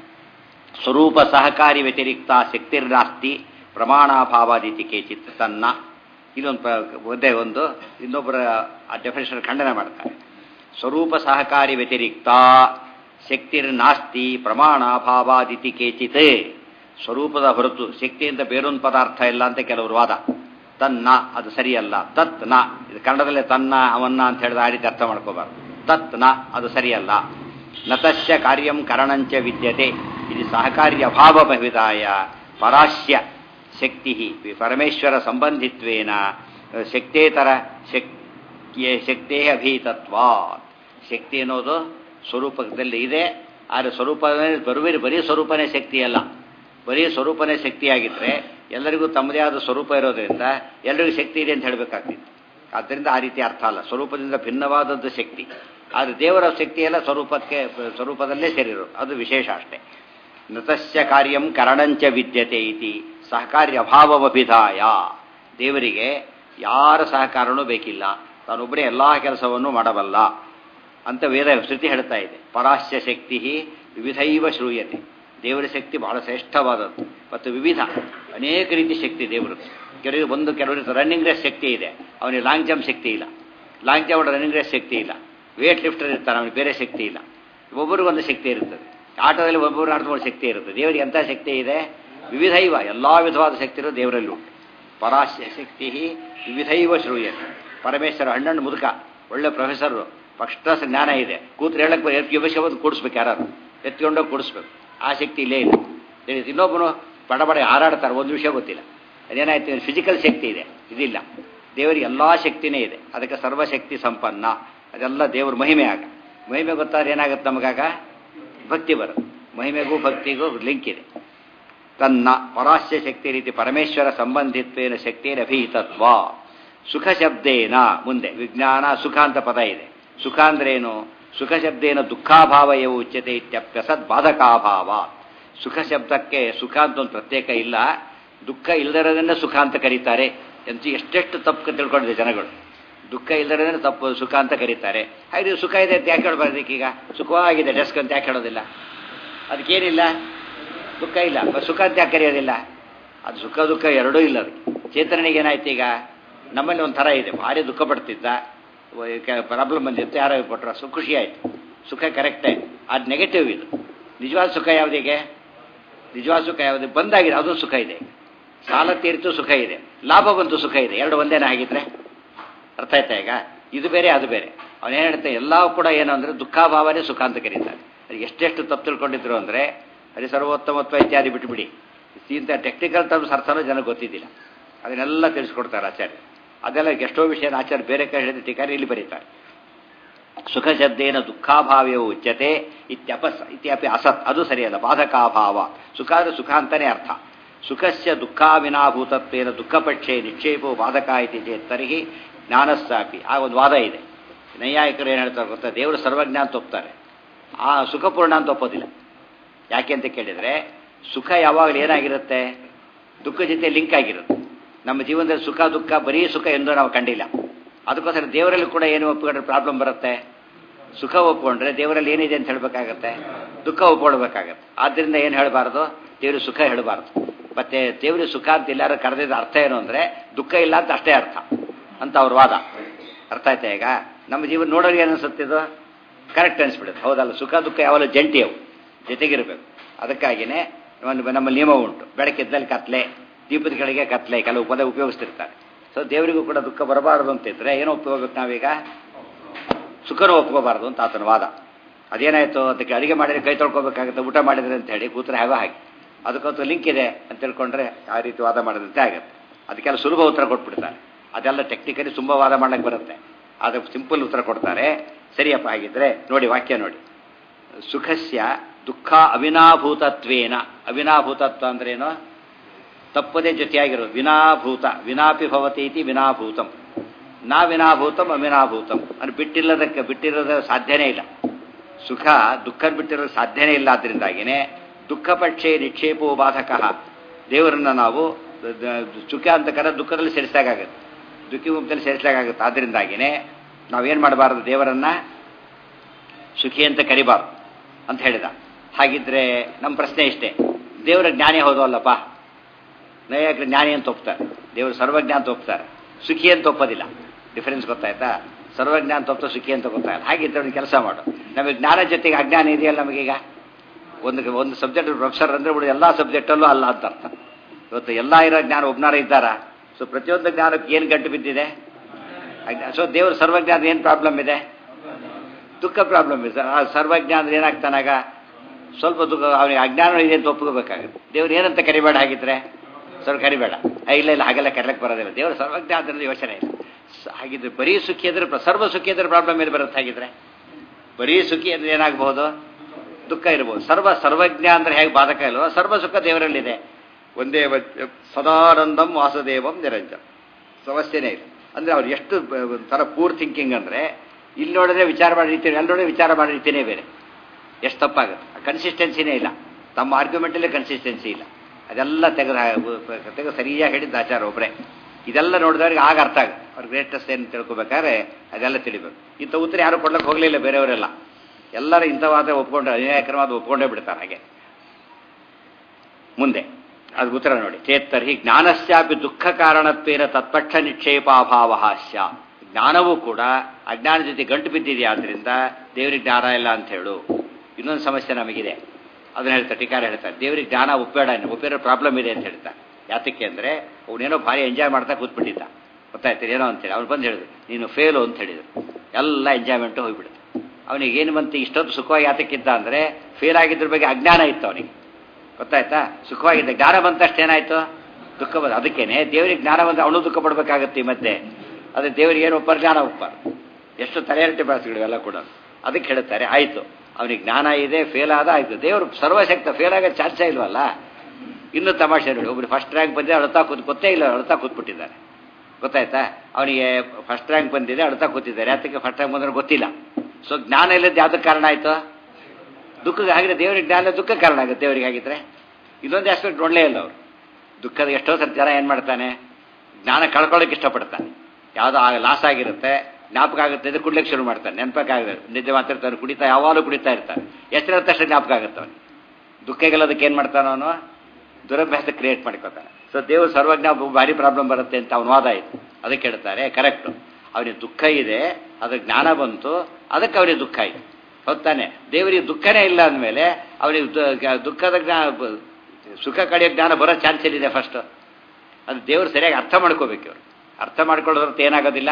ಸ್ವರೂಪ ಸಹಕಾರಿ ವ್ಯತಿರಿಕ್ತ ಶಕ್ತಿರ್ನಾಸ್ತಿ ಪ್ರಮಾಣಾಭಾವಾದಿತಿ ಕೇಚಿತ್ ತನ್ನ ಇಲ್ಲೊಂದು ಒಂದೇ ಒಂದು ಇನ್ನೊಬ್ಬರ ಡೆಫಿನೇಷನ್ ಖಂಡನೆ ಮಾಡ್ತಾರೆ ಸ್ವರೂಪ ಸಹಕಾರಿ ವ್ಯತಿರಿಕ್ತ ಶಕ್ತಿರ್ನಾಸ್ತಿ ಪ್ರಮಾಣಾಭಾವಾದಿತಿ ಕೇಚಿತ್ ಸ್ವರೂಪದ ಹೊರತು ಶಕ್ತಿಯಿಂದ ಬೇರೊಂದು ಪದಾರ್ಥ ಇಲ್ಲ ಅಂತ ಕೆಲವರು ವಾದ ತನ್ನ ಅದು ಸರಿಯಲ್ಲ ತತ್ ನ ಇದು ಕನ್ನಡದಲ್ಲೇ ತನ್ನ ಅವನ್ನ ಅಂತ ಹೇಳಿದ ಆ ರೀತಿ ಅರ್ಥ ಮಾಡ್ಕೋಬಾರ್ದು ತತ್ ನ ಅದು ಸರಿಯಲ್ಲ ನತಶ್ಯ ಕಾರ್ಯಂ ಕರಣಂಚ ವಿದ್ಯತೆ ಇದು ಸಹಕಾರ್ಯ ಅಭಾವ ವಿಧಾಯ ಪರಾಶ್ಯ ಶಕ್ತಿ ಪರಮೇಶ್ವರ ಸಂಬಂಧಿತ್ವೇನ ಶಕ್ತೇತರ ಶಕ್ತಿಯೇ ಶಕ್ತೇ ಅಭೀತತ್ವ ಶಕ್ತಿ ಅನ್ನೋದು ಸ್ವರೂಪದಲ್ಲಿ ಇದೆ ಆದರೆ ಸ್ವರೂಪನೇ ಬರುವೇ ಬರೀ ಸ್ವರೂಪನೇ ಶಕ್ತಿ ಅಲ್ಲ ಬರೀ ಸ್ವರೂಪನೇ ಶಕ್ತಿಯಾಗಿದ್ದರೆ ಎಲ್ಲರಿಗೂ ತಮ್ಮದೇ ಆದ ಸ್ವರೂಪ ಇರೋದ್ರಿಂದ ಎಲ್ಲರಿಗೂ ಶಕ್ತಿ ಇದೆ ಅಂತ ಹೇಳಬೇಕಾಗ್ತಿತ್ತು ಆದ್ದರಿಂದ ಆ ರೀತಿ ಅರ್ಥ ಅಲ್ಲ ಸ್ವರೂಪದಿಂದ ಭಿನ್ನವಾದದ್ದು ಶಕ್ತಿ ಆದರೆ ದೇವರ ಶಕ್ತಿ ಎಲ್ಲ ಸ್ವರೂಪಕ್ಕೆ ಸ್ವರೂಪದಲ್ಲೇ ಸೇರಿರೋದು ಅದು ವಿಶೇಷ ಅಷ್ಟೇ ನೃತಸ್ಯ ಕಾರ್ಯಂ ಕರಣಂಚ ವಿದ್ಯತೆ ಇತಿ ಸಹಕಾರ್ಯ ಅಭಾವಮಭಿಧಾಯ ದೇವರಿಗೆ ಯಾರ ಸಹಕಾರನೂ ಬೇಕಿಲ್ಲ ತಾನೊಬ್ಬರೇ ಎಲ್ಲ ಕೆಲಸವನ್ನು ಮಾಡಬಲ್ಲ ಅಂತ ವೇದ ಶ್ರುತಿ ಹೇಳ್ತಾ ಇದೆ ಪರಾಸ್ಯ ಶಕ್ತಿ ವಿವಿಧೈವ ಶ್ರೂಯತೆ ದೇವರ ಶಕ್ತಿ ಬಹಳ ಶ್ರೇಷ್ಠವಾದದ್ದು ಮತ್ತು ವಿವಿಧ ಅನೇಕ ರೀತಿ ಶಕ್ತಿ ದೇವರು ಕೆಲವರಿಗೆ ಒಂದು ಕೆಲವರಿಗೆ ರನ್ನಿಂಗ್ ರೇಸ್ ಶಕ್ತಿ ಇದೆ ಅವನಿಗೆ ಲಾಂಗ್ ಜಂಪ್ ಶಕ್ತಿ ಇಲ್ಲ ಲಾಂಗ್ ಜಂಪ್ ರನ್ನಿಂಗ್ ರೇಸ್ ಶಕ್ತಿ ಇಲ್ಲ ವೇಟ್ ಲಿಫ್ಟರ್ ಇರ್ತಾನೆ ಅವನಿಗೆ ಬೇರೆ ಶಕ್ತಿ ಇಲ್ಲ ಒಬ್ಬರಿಗೊಂದು ಶಕ್ತಿ ಇರುತ್ತದೆ ಆಟದಲ್ಲಿ ಒಬ್ಬರು ಆಡ್ತುವ ಶಕ್ತಿ ಇರುತ್ತೆ ದೇವರಿಗೆ ಎಂಥ ಶಕ್ತಿ ಇದೆ ವಿವಿಧೈವ ಎಲ್ಲ ವಿಧವಾದ ಶಕ್ತಿ ಇರೋ ದೇವರಲ್ಲಿ ಉಂಟು ಪರಾಸ್ಯ ಶಕ್ತಿ ವಿವಿಧೈವ ಶ್ರೂಯತೆ ಪರಮೇಶ್ವರ ಹಣ್ಣಣ್ಣು ಮುದುಕ ಒಳ್ಳೆ ಪ್ರೊಫೆಸರು ಫಸ್ಟ್ ಜ್ಞಾನ ಇದೆ ಕೂತ್ರೆ ಹೇಳಕ್ಕೆ ಎತ್ತಿ ಬಂದು ಕೂಡಿಸ್ಬೇಕು ಯಾರು ಎತ್ಕೊಂಡೋಗಿ ಕೂಡಿಸ್ಬೇಕು ಆ ಶಕ್ತಿ ಇಲ್ಲೇ ಇಲ್ಲ ಇನ್ನೊಬ್ಬನು ಬಡ ಬಡ ಹಾರಾಡ್ತಾರೆ ಒಂದು ವಿಷಯ ಗೊತ್ತಿಲ್ಲ ಅದೇನಾಯ್ತು ಫಿಸಿಕಲ್ ಶಕ್ತಿ ಇದೆ ಇದಿಲ್ಲ ದೇವರಿಗೆ ಎಲ್ಲ ಶಕ್ತಿನೇ ಇದೆ ಅದಕ್ಕೆ ಸರ್ವಶಕ್ತಿ ಸಂಪನ್ನ ಅದೆಲ್ಲ ದೇವ್ರ ಮಹಿಮೆ ಆಗ ಮಹಿಮೆ ಗೊತ್ತಾದ್ರೆ ಏನಾಗುತ್ತೆ ನಮಗಾಗ ಭಕ್ತಿ ಬರುತ್ತೆ ಮಹಿಮೆಗೂ ಭಕ್ತಿಗೂ ಲಿಂಕ್ ಇದೆ ತನ್ನ ಪರಾಸ್ಯ ಶಕ್ತಿ ರೀತಿ ಪರಮೇಶ್ವರ ಸಂಬಂಧಿತ್ವೇನ ಶಕ್ತಿಯ ಅಭಿಹಿತತ್ವ ಸುಖ ಶಬ್ದೇನ ಮುಂದೆ ವಿಜ್ಞಾನ ಸುಖ ಅಂತ ಪದ ಇದೆ ಸುಖ ಅಂದ್ರೇನು ಸುಖ ಶಬ್ದೇನ ದುಃಖಾಭಾವ ಯೋ ಉಚ್ಯತೆ ಇತ್ಯಪ್ಯಸದ್ ಬಾಧಕಾಭಾವ ಸುಖ ಶಬ್ದಕ್ಕೆ ಸುಖ ಅಂತ ಒಂದು ಪ್ರತ್ಯೇಕ ಇಲ್ಲ ದುಃಖ ಇಲ್ಲದರದನ್ನ ಸುಖ ಅಂತ ಕರೀತಾರೆ ಅಂತ ಎಷ್ಟೆಷ್ಟು ತಪ್ಪು ತಿಳ್ಕೊಂಡಿದೆ ಜನಗಳು ದುಃಖ ಇಲ್ಲದರದನ್ನ ತಪ್ಪು ಸುಖ ಅಂತ ಕರೀತಾರೆ ಹಾಗೆ ಸುಖ ಇದೆ ಅಂತ ಯಾಕೆ ಹೇಳ್ಬಾರ್ದು ಈಗ ಸುಖವಾಗಿದೆ ಡೆಸ್ಕ್ ಅಂತ ಯಾಕೆ ಹೇಳೋದಿಲ್ಲ ಅದಕ್ಕೇನಿಲ್ಲ ದುಃಖ ಇಲ್ಲ ಸುಖ ಅಂತ ಯಾಕೆ ಕರೆಯೋದಿಲ್ಲ ಅದು ಸುಖ ದುಃಖ ಎರಡೂ ಇಲ್ಲ ಅದಕ್ಕೆ ಚೇತನನಿಗೆ ಏನಾಯ್ತು ಈಗ ನಮ್ಮಲ್ಲಿ ಒಂಥರ ಇದೆ ಭಾರಿ ದುಃಖ ಪಡ್ತಿದ್ದ ಪ್ರಾಬ್ಲಮ್ ಬಂದಿತ್ತು ಯಾರೋ ಕೊಟ್ಟರು ಸು ಖುಷಿ ಆಯಿತು ಸುಖ ಕರೆಕ್ಟೇ ಅದು ನೆಗೆಟಿವ್ ಇದು ನಿಜವಾದ ಸುಖ ಯಾವುದಿಗೆ ನಿಜವಾದ ಸುಖ ಯಾವುದು ಬಂದಾಗಿದೆ ಅದು ಸುಖ ಇದೆ ಸಾಲ ತೀರ್ತು ಸುಖ ಇದೆ ಲಾಭ ಬಂತು ಸುಖ ಇದೆ ಎರಡು ಒಂದೇನ ಆಗಿದ್ರೆ ಅರ್ಥ ಆಯ್ತಾ ಈಗ ಇದು ಬೇರೆ ಅದು ಬೇರೆ ಅವನೇನು ಹೇಳ್ತಾ ಎಲ್ಲವೂ ಕೂಡ ಏನು ಅಂದರೆ ದುಃಖಾಭಾವನೇ ಸುಖ ಅಂತ ಕರೀತಾರೆ ಅದು ಎಷ್ಟೆಷ್ಟು ತಪ್ಪು ತಿಳ್ಕೊಂಡಿದ್ರು ಅಂದರೆ ಅದು ಸರ್ವೋತ್ತಮತ್ವ ಇತ್ಯಾದಿ ಬಿಟ್ಟುಬಿಡಿ ಇಂಥ ಟೆಕ್ನಿಕಲ್ ಟರ್ಮ್ಸ್ ಅರ್ಥನೂ ಜನಕ್ಕೆ ಗೊತ್ತಿದ್ದಿಲ್ಲ ಅದನ್ನೆಲ್ಲ ತಿಳಿಸ್ಕೊಡ್ತಾರೆ ಆಚಾರ್ಯ ಅದೆಲ್ಲ ಎಷ್ಟೋ ವಿಷಯ ಆಚಾರ್ಯ ಬೇರೆ ಕೈ ಹೇಳಿದ ಟೀಕಾರಿ ಇಲ್ಲಿ ಬರೀತಾರೆ ಸುಖ ಶಬ್ದೇನ ದುಃಖಾಭಾವ್ಯವು ಉಚ್ಯತೆ ಇತ್ಯಪಸ್ ಇತ್ಯಪಿ ಅಸತ್ ಅದು ಸರಿಯಲ್ಲ ಬಾಧಕಾಭಾವ ಸುಖ ಅಂದರೆ ಸುಖ ಅಂತಲೇ ಅರ್ಥ ಸುಖಸ್ಯ ದುಃಖಾವಿನಾಭೂತತ್ವೇನ ದುಃಖಪಕ್ಷೆ ನಿಕ್ಷೇಪೋ ಬಾಧಕ ಇತಿ ಚೇತ್ ತರ್ಹಿ ಜ್ಞಾನಸ್ಸಾಪಿ ಆ ಒಂದು ವಾದ ಇದೆ ನೈಯಾಯಿಕರು ಏನು ಹೇಳ್ತಾರೆ ಗೊತ್ತಾ ದೇವರು ಸರ್ವಜ್ಞ ಅಂತ ಒಪ್ತಾರೆ ಆ ಸುಖಪೂರ್ಣ ಅಂತ ಒಪ್ಪೋದಿಲ್ಲ ಯಾಕೆ ಅಂತ ಕೇಳಿದರೆ ಸುಖ ಯಾವಾಗಲೂ ಏನಾಗಿರುತ್ತೆ ದುಃಖ ಜೊತೆ ಲಿಂಕ್ ಆಗಿರುತ್ತೆ ನಮ್ಮ ಜೀವನದಲ್ಲಿ ಸುಖ ದುಃಖ ಬರೀ ಸುಖ ಎಂದು ನಾವು ಕಂಡಿಲ್ಲ ಅದಕ್ಕೋಸ್ಕರ ದೇವರಲ್ಲಿ ಕೂಡ ಏನು ಒಪ್ಪಿಕೊಂಡ್ರೆ ಪ್ರಾಬ್ಲಮ್ ಬರುತ್ತೆ ಸುಖ ಒಪ್ಕೊಂಡ್ರೆ ದೇವರಲ್ಲಿ ಏನಿದೆ ಅಂತ ಹೇಳಬೇಕಾಗತ್ತೆ ದುಃಖ ಒಪ್ಕೊಳ್ಬೇಕಾಗತ್ತೆ ಆದ್ದರಿಂದ ಏನು ಹೇಳಬಾರ್ದು ದೇವರು ಸುಖ ಹೇಳಬಾರ್ದು ಮತ್ತೆ ದೇವರು ಸುಖ ಅಂತ ಎಲ್ಲಾರು ಕರೆದಿದ್ದ ಅರ್ಥ ಏನು ಅಂದರೆ ದುಃಖ ಇಲ್ಲ ಅಂತ ಅಷ್ಟೇ ಅರ್ಥ ಅಂತ ಅವ್ರ ವಾದ ಅರ್ಥ ಆಯ್ತಾ ಈಗ ನಮ್ಮ ಜೀವನ ನೋಡೋರಿಗೆ ಏನು ಅನಿಸುತ್ತಿದ್ದು ಕರೆಕ್ಟ್ ಅನಿಸ್ಬಿಡುತ್ತೆ ಹೌದಲ್ಲ ಸುಖ ದುಃಖ ಯಾವಾಗಲೂ ಜಂಟಿ ಅವು ಜೊತೆಗಿರಬೇಕು ಅದಕ್ಕಾಗಿಯೇ ಒಂದು ನಮ್ಮ ನಿಯಮ ಉಂಟು ಬೆಳಕಿದ್ದಲ್ಲಿ ಕತ್ಲೆ ದೀಪದ ಕೆಳಗೆ ಕತ್ಲೆ ಕೆಲವು ಪದ ಉಪಯೋಗಿಸ್ತಿರ್ತಾರೆ ಸೊ ದೇವರಿಗೂ ಕೂಡ ದುಃಖ ಬರಬಾರದು ಅಂತಿದ್ರೆ ಏನು ಒಪ್ಕೋಬೇಕು ನಾವೀಗ ಸುಖನೂ ಒಪ್ಕೋಬಾರ್ದು ಅಂತ ಆತನ ವಾದ ಅದೇನಾಯ್ತು ಅದಕ್ಕೆ ಅಡಿಗೆ ಮಾಡಿದ್ರೆ ಕೈ ತೊಳ್ಕೊಬೇಕಾಗುತ್ತೆ ಊಟ ಮಾಡಿದ್ರೆ ಅಂತ ಹೇಳಿ ಕೂತ್ರೆ ಹಾಗೋ ಹಾಗೆ ಅದಕ್ಕಂತೂ ಲಿಂಕ್ ಇದೆ ಅಂತ ತಿಳ್ಕೊಂಡ್ರೆ ಆ ರೀತಿ ವಾದ ಮಾಡಿದಂತೆ ಆಗುತ್ತೆ ಅದಕ್ಕೆಲ್ಲ ಸುಲಭ ಉತ್ತರ ಕೊಟ್ಬಿಡ್ತಾರೆ ಅದೆಲ್ಲ ಟೆಕ್ನಿಕಲಿ ತುಂಬ ವಾದ ಮಾಡ್ಲಿಕ್ಕೆ ಬರುತ್ತೆ ಅದಕ್ಕೆ ಸಿಂಪಲ್ ಉತ್ತರ ಕೊಡ್ತಾರೆ ಸರಿಯಪ್ಪ ಹಾಗಿದ್ರೆ ನೋಡಿ ವಾಕ್ಯ ನೋಡಿ ಸುಖಸ್ಯ ದುಃಖ ಅವಿನಾಭೂತತ್ವೇನ ಅವಿನಾಭೂತತ್ವ ಅಂದ್ರೇನು ತಪ್ಪದೇ ಜೊತೆಯಾಗಿರೋದು ವಿನಾಭೂತ ವಿನಾಪಿ ಭವತಿ ಇತಿ ವಿನಾಭೂತಂ ನಾ ವಿನಾಭೂತಂ ಅವಿನಾಭೂತಂ ಅದು ಬಿಟ್ಟಿಲ್ಲದಕ್ಕೆ ಬಿಟ್ಟಿರೋದ ಸಾಧ್ಯನೇ ಇಲ್ಲ ಸುಖ ದುಃಖ ಬಿಟ್ಟಿರೋದು ಸಾಧ್ಯನೇ ಇಲ್ಲ ಆದ್ದರಿಂದಾಗಿನೇ ದುಃಖ ಪಕ್ಷೆ ನಿಕ್ಷೇಪೋ ಬಾಧಕ ದೇವರನ್ನ ನಾವು ಸುಖ ಅಂತ ಕರ ದುಃಖದಲ್ಲಿ ಸೇರಿಸಿದಾಗುತ್ತೆ ದುಃಖಿ ಗುಂಪದಲ್ಲಿ ಸೇರಿಸಿದಾಗುತ್ತೆ ಆದ್ದರಿಂದಾಗಿನೇ ನಾವೇನು ಮಾಡಬಾರ್ದು ದೇವರನ್ನ ಸುಖಿ ಅಂತ ಕರಿಬಾರ್ದು ಅಂತ ಹೇಳಿದ ಹಾಗಿದ್ರೆ ನಮ್ಮ ಪ್ರಶ್ನೆ ಇಷ್ಟೇ ದೇವರ ಜ್ಞಾನಿ ಹೌದು ಅಲ್ಲಪ್ಪ ನೈಯಾಕರು ಜ್ಞಾನಿ ಅಂತ ಒಪ್ತಾರೆ ದೇವರು ಸರ್ವಜ್ಞ ಅಂತ ಒಪ್ತಾರೆ ಸುಖಿ ಅಂತ ಒಪ್ಪೋದಿಲ್ಲ ಡಿಫರೆನ್ಸ್ ಗೊತ್ತಾಯ್ತಾ ಸರ್ವಜ್ಞ ಅಂತ ಒಪ್ತಾ ಸುಖಿ ಅಂತ ಗೊತ್ತಾಗಲ್ಲ ಹಾಗಿದ್ರೆ ಒಂದು ಕೆಲಸ ಮಾಡು ನಮಗೆ ಜ್ಞಾನ ಜೊತೆಗೆ ಅಜ್ಞಾನ ಇದೆಯಲ್ಲ ನಮಗೀಗ ಒಂದು ಒಂದು ಸಬ್ಜೆಕ್ಟ್ ಪ್ರೊಫೆಸರ್ ಅಂದರೆ ಬಿಡು ಎಲ್ಲ ಸಬ್ಜೆಕ್ಟಲ್ಲೂ ಅಲ್ಲ ಅಂತ ಅರ್ಥ ಇವತ್ತು ಎಲ್ಲ ಇರೋ ಜ್ಞಾನ ಒಬ್ಬನಾರ ಇದ್ದಾರಾ ಸೊ ಪ್ರತಿಯೊಂದು ಜ್ಞಾನಕ್ಕೆ ಏನು ಗಂಟು ಬಿದ್ದಿದೆ ಸೊ ದೇವರು ಸರ್ವಜ್ಞ ಅಂದ್ರೆ ಏನು ಪ್ರಾಬ್ಲಮ್ ಇದೆ ದುಃಖ ಪ್ರಾಬ್ಲಮ್ ಇದೆ ಆ ಸರ್ವಜ್ಞ ಅಂದ್ರೆ ಏನಾಗ್ತಾನಾಗ ಸ್ವಲ್ಪ ದುಃಖ ಅವನಿಗೆ ಅಜ್ಞಾನ ಇದೆ ಅಂತ ಒಪ್ಕೋಬೇಕಾಗುತ್ತೆ ದೇವ್ರು ಏನಂತ ಕರಿಬೇಡ ಹಾಗಿದ್ರೆ ಸ್ವಲ್ಪ ಕರಿಬೇಡ ಇಲ್ಲ ಇಲ್ಲ ಹಾಗೆಲ್ಲ ಕರೆಯಕ್ಕೆ ಬರೋದಿಲ್ಲ ದೇವರು ಸರ್ವಜ್ಞ ಅಂದ್ರೆ ಯೋಚನೆ ಇಲ್ಲ ಹಾಗಿದ್ರೆ ಬರೀ ಸುಖಿ ಅಂದ್ರೆ ಸರ್ವ ಸುಖಿ ಅಂದ್ರೆ ಪ್ರಾಬ್ಲಮ್ ಏನು ಬರುತ್ತೆ ಹಾಗಿದ್ರೆ ಬರೀ ಸುಖಿ ಅಂದ್ರೆ ಏನಾಗಬಹುದು ದುಃಖ ಇರ್ಬೋದು ಸರ್ವ ಸರ್ವಜ್ಞ ಅಂದ್ರೆ ಹೇಗೆ ಬಾಧಕ ಇಲ್ವೋ ಸರ್ವ ಸುಖ ದೇವರಲ್ಲಿದೆ ಒಂದೇ ವ- ಸದಾನಂದಂ ವಾಸುದೇವಂ ನಿರಂಜನ್ ಸಮಸ್ಯೆನೇ ಇಲ್ಲ ಅಂದ್ರೆ ಅವ್ರು ಎಷ್ಟು ಬ- ಒಂಥರ ಪೂರ್ ಥಿಂಕಿಂಗ್ ಅಂದ್ರೆ ಇಲ್ಲಿ ನೋಡಿದ್ರೆ ವಿಚಾರ ಮಾಡೋ ರೀತಿ ಅಲ್ಲಿ ನೋಡಿದ್ರೆ ವಿಚಾರ ಮಾಡೋ ರೀತಿನೇ ಬೇರೆ ಎಷ್ಟು ತಪ್ಪಾಗುತ್ತೆ ಕನ್ಸಿಸ್ಟೆನ್ಸಿನೇ ಇಲ್ಲ ತಮ್ಮ ಆರ್ಗ್ಯುಮೆಂಟಲ್ಲಿ ಕನ್ಸಿಸ್ಟೆನ್ಸಿ ಇಲ್ಲ ಅದೆಲ್ಲ ತೆಗೆದು ತೆಗೆದು ಸರಿಯಾಗಿ ಹೇಳಿದ್ದು ಆಚಾರ ಒಬ್ಬರೇ ಇದೆಲ್ಲ ನೋಡಿದವ್ರಿಗೆ ಆಗ ಅರ್ಥ ಆಗುತ್ತೆ ಅವ್ರ ಗ್ರೇಟೆಸ್ಟ್ ಏನು ತಿಳ್ಕೊಬೇಕಾದ್ರೆ ಅದೆಲ್ಲ ತಿಳಿಬೇಕು ಇಂಥ ಉತ್ತರ ಯಾರು ಕೊಡ್ಲಿಕ್ಕೆ ಹೋಗಲಿಲ್ಲ ಬೇರೆಯವರೆಲ್ಲ ಎಲ್ಲರೂ ಇಂಥವಾದ ಒಪ್ಕೊಂಡು ಅನ್ಯಾಯಕ್ರಮವಾದ ಒಪ್ಕೊಂಡೇ ಬಿಡ್ತಾರೆ ಹಾಗೆ ಮುಂದೆ ಅದು ಉತ್ತರ ನೋಡಿ ಚೇತ್ತರ್ಹಿ ಜ್ಞಾನಸ್ಯಾಪಿ ದುಃಖ ಕಾರಣತ್ವೇನ ತತ್ಪಕ್ಷ ನಿಕ್ಷೇಪಾಭಾವ ಸ್ಯ ಜ್ಞಾನವೂ ಕೂಡ ಅಜ್ಞಾನ ಜೊತೆ ಗಂಟು ಬಿದ್ದಿದೆಯಾ ಆದ್ರಿಂದ ದೇವರಿಗೆ ಜ್ಞಾನ ಇಲ್ಲ ಅಂತ ಹೇಳು ಇನ್ನೊಂದು ಸಮಸ್ಯೆ ನಮಗಿದೆ ಅದನ್ನ ಹೇಳ್ತಾರೆ ಟೀಕಾರ ಹೇಳ್ತಾರೆ ದೇವರಿಗೆ ಜ್ಞಾನ ಒಪ್ಪಬೇಡ ಒಪ್ಪಿರೋ ಪ್ರಾಬ್ಲಮ್ ಇದೆ ಅಂತ ಹೇಳ್ತಾರೆ ಯಾತಕ್ಕೆ ಅಂದರೆ ಅವನೇನೋ ಭಾರಿ ಎಂಜಾಯ್ ಮಾಡ್ತಾ ಕೂತ್ಬಿಟ್ಟಿದ್ದ ಗೊತ್ತಾಯ್ತು ಏನೋ ಅಂತೇಳಿ ಅವ್ನು ಬಂದು ಹೇಳಿದ್ರು ನೀನು ಫೇಲು ಅಂತ ಹೇಳಿದ್ರು ಎಲ್ಲ ಎಂಜಾಯ್ಮೆಂಟು ಹೋಗ್ಬಿಡುತ್ತೆ ಅವನಿಗೆ ಏನು ಬಂತು ಇಷ್ಟೊತ್ತು ಸುಖವಾಗಿ ಯಾತಕ್ಕಿದ್ದ ಅಂದರೆ ಫೇಲ್ ಆಗಿದ್ರ ಬಗ್ಗೆ ಅಜ್ಞಾನ ಇತ್ತು ಅವನಿಗೆ ಗೊತ್ತಾಯ್ತಾ ಸುಖವಾಗಿದ್ದ ಜ್ಞಾನ ಬಂತಷ್ಟು ಏನಾಯ್ತು ದುಃಖ ಬಂದ ಅದಕ್ಕೇನೆ ದೇವರಿಗೆ ಜ್ಞಾನ ಬಂದ ಅವನು ದುಃಖ ಪಡ್ಬೇಕಾಗತ್ತೆ ಈ ಮಧ್ಯೆ ಅದೇ ದೇವರಿಗೆ ಏನು ಒಪ್ಪರ್ ಜ್ಞಾನ ಒಪ್ಪರ್ ಎಷ್ಟು ತಲೆಹರಟೆ ಬೆಳೆಸ್ಗಳು ಎಲ್ಲ ಕೂಡ ಅದಕ್ಕೆ ಹೇಳ್ತಾರೆ ಆಯ್ತು ಅವನಿಗೆ ಜ್ಞಾನ ಇದೆ ಫೇಲ್ ಆದ ಆಯ್ತು ದೇವರು ಸರ್ವಶಕ್ತ ಫೇಲ್ ಆಗೋ ಚಾನ್ಸೇ ಇಲ್ವಲ್ಲ ಇನ್ನೂ ತಮಾಷೆ ನೋಡಿ ಒಬ್ರು ಫಸ್ಟ್ ರ್ಯಾಂಕ್ ಬಂದಿದೆ ಅಳ್ತಾ ಕೂತ್ ಗೊತ್ತೇ ಇಲ್ಲ ಅಳ್ತಾ ಕೂತ್ಬಿಟ್ಟಿದ್ದಾರೆ ಗೊತ್ತಾಯ್ತಾ ಅವನಿಗೆ ಫಸ್ಟ್ ರ್ಯಾಂಕ್ ಬಂದಿದೆ ಅಳ್ತಾ ಕೂತಿದ್ದಾರೆ ಅದಕ್ಕೆ ಫಸ್ಟ್ ರ್ಯಾಂಕ್ ಬಂದ್ರೆ ಗೊತ್ತಿಲ್ಲ ಸೊ ಜ್ಞಾನ ಇಲ್ಲದ ಯಾವ್ದಕ್ಕೆ ಕಾರಣ ಆಯ್ತು ದುಃಖಕ್ಕೆ ಆಗಿದ್ರೆ ದೇವರಿಗೆ ಜ್ಞಾನ ದುಃಖ ಕಾರಣ ಆಗುತ್ತೆ ದೇವರಿಗೆ ಆಗಿದ್ರೆ ಇದೊಂದು ಆಸ್ಪೆಕ್ಟ್ ಒಳ್ಳೆ ಇಲ್ಲ ಅವರು ದುಃಖದ ಎಷ್ಟೋ ಸರ್ತಿ ಜನ ಏನು ಮಾಡ್ತಾನೆ ಜ್ಞಾನ ಕಳ್ಕೊಳ್ಳೋಕೆ ಇಷ್ಟಪಡ್ತಾನೆ ಯಾವುದೋ ಲಾಸ್ ಆಗಿರುತ್ತೆ ಜ್ಞಾಪಕ ಆಗುತ್ತೆ ಅಂದ್ರೆ ಕುಡ್ಲಿಕ್ಕೆ ಶುರು ಮಾಡ್ತಾನೆ ನೆನಪಕ್ಕಾಗುತ್ತೆ ನಿದ್ದೆ ಮಾತಿರ್ತಾನೆ ಕುಡಿತಾ ಯಾವಾಗಲೂ ಕುಡಿತಾ ಇರ್ತಾನೆ ಎಷ್ಟರ ತಕ್ಷಣ ಜ್ಞಾಪಕ ಆಗುತ್ತೆ ಅವನಿಗೆ ದುಃಖ ಗೆಲ್ಲೋದಕ್ಕೆ ಏನು ಮಾಡ್ತಾನೆ ಅವನು ದುರಭ್ಯಾಸ ಕ್ರಿಯೇಟ್ ಮಾಡ್ಕೋತಾನೆ ಸೊ ದೇವರು ಸರ್ವಜ್ಞ ಭಾರಿ ಪ್ರಾಬ್ಲಮ್ ಬರುತ್ತೆ ಅಂತ ಅವನ ವಾದ ಆಯಿತು ಅದಕ್ಕೆ ಹೇಳ್ತಾರೆ ಕರೆಕ್ಟು ಅವನಿಗೆ ದುಃಖ ಇದೆ ಅದ್ರ ಜ್ಞಾನ ಬಂತು ಅದಕ್ಕೆ ಅವನಿಗೆ ದುಃಖ ಆಯಿತು ಹೊತ್ತಾನೆ ದೇವರಿಗೆ ದುಃಖನೇ ಇಲ್ಲ ಅಂದಮೇಲೆ ಅವನಿಗೆ ದು- ದುಃಖದ ಜ್ಞಾನ ಬ- ಸುಖ ಕಡೆಯ ಜ್ಞಾನ ಬರೋ ಚಾನ್ಸ್ ಎಲ್ಲಿದೆ ಫಸ್ಟ್ ಅದು ದೇವರು ಸರಿಯಾಗಿ ಅರ್ಥ ಮಾಡ್ಕೋಬೇಕು ಇವರು ಅರ್ಥ ಮಾಡ್ಕೊಳ್ಳೋದ್ರದ್ದು ಏನಾಗೋದಿಲ್ಲ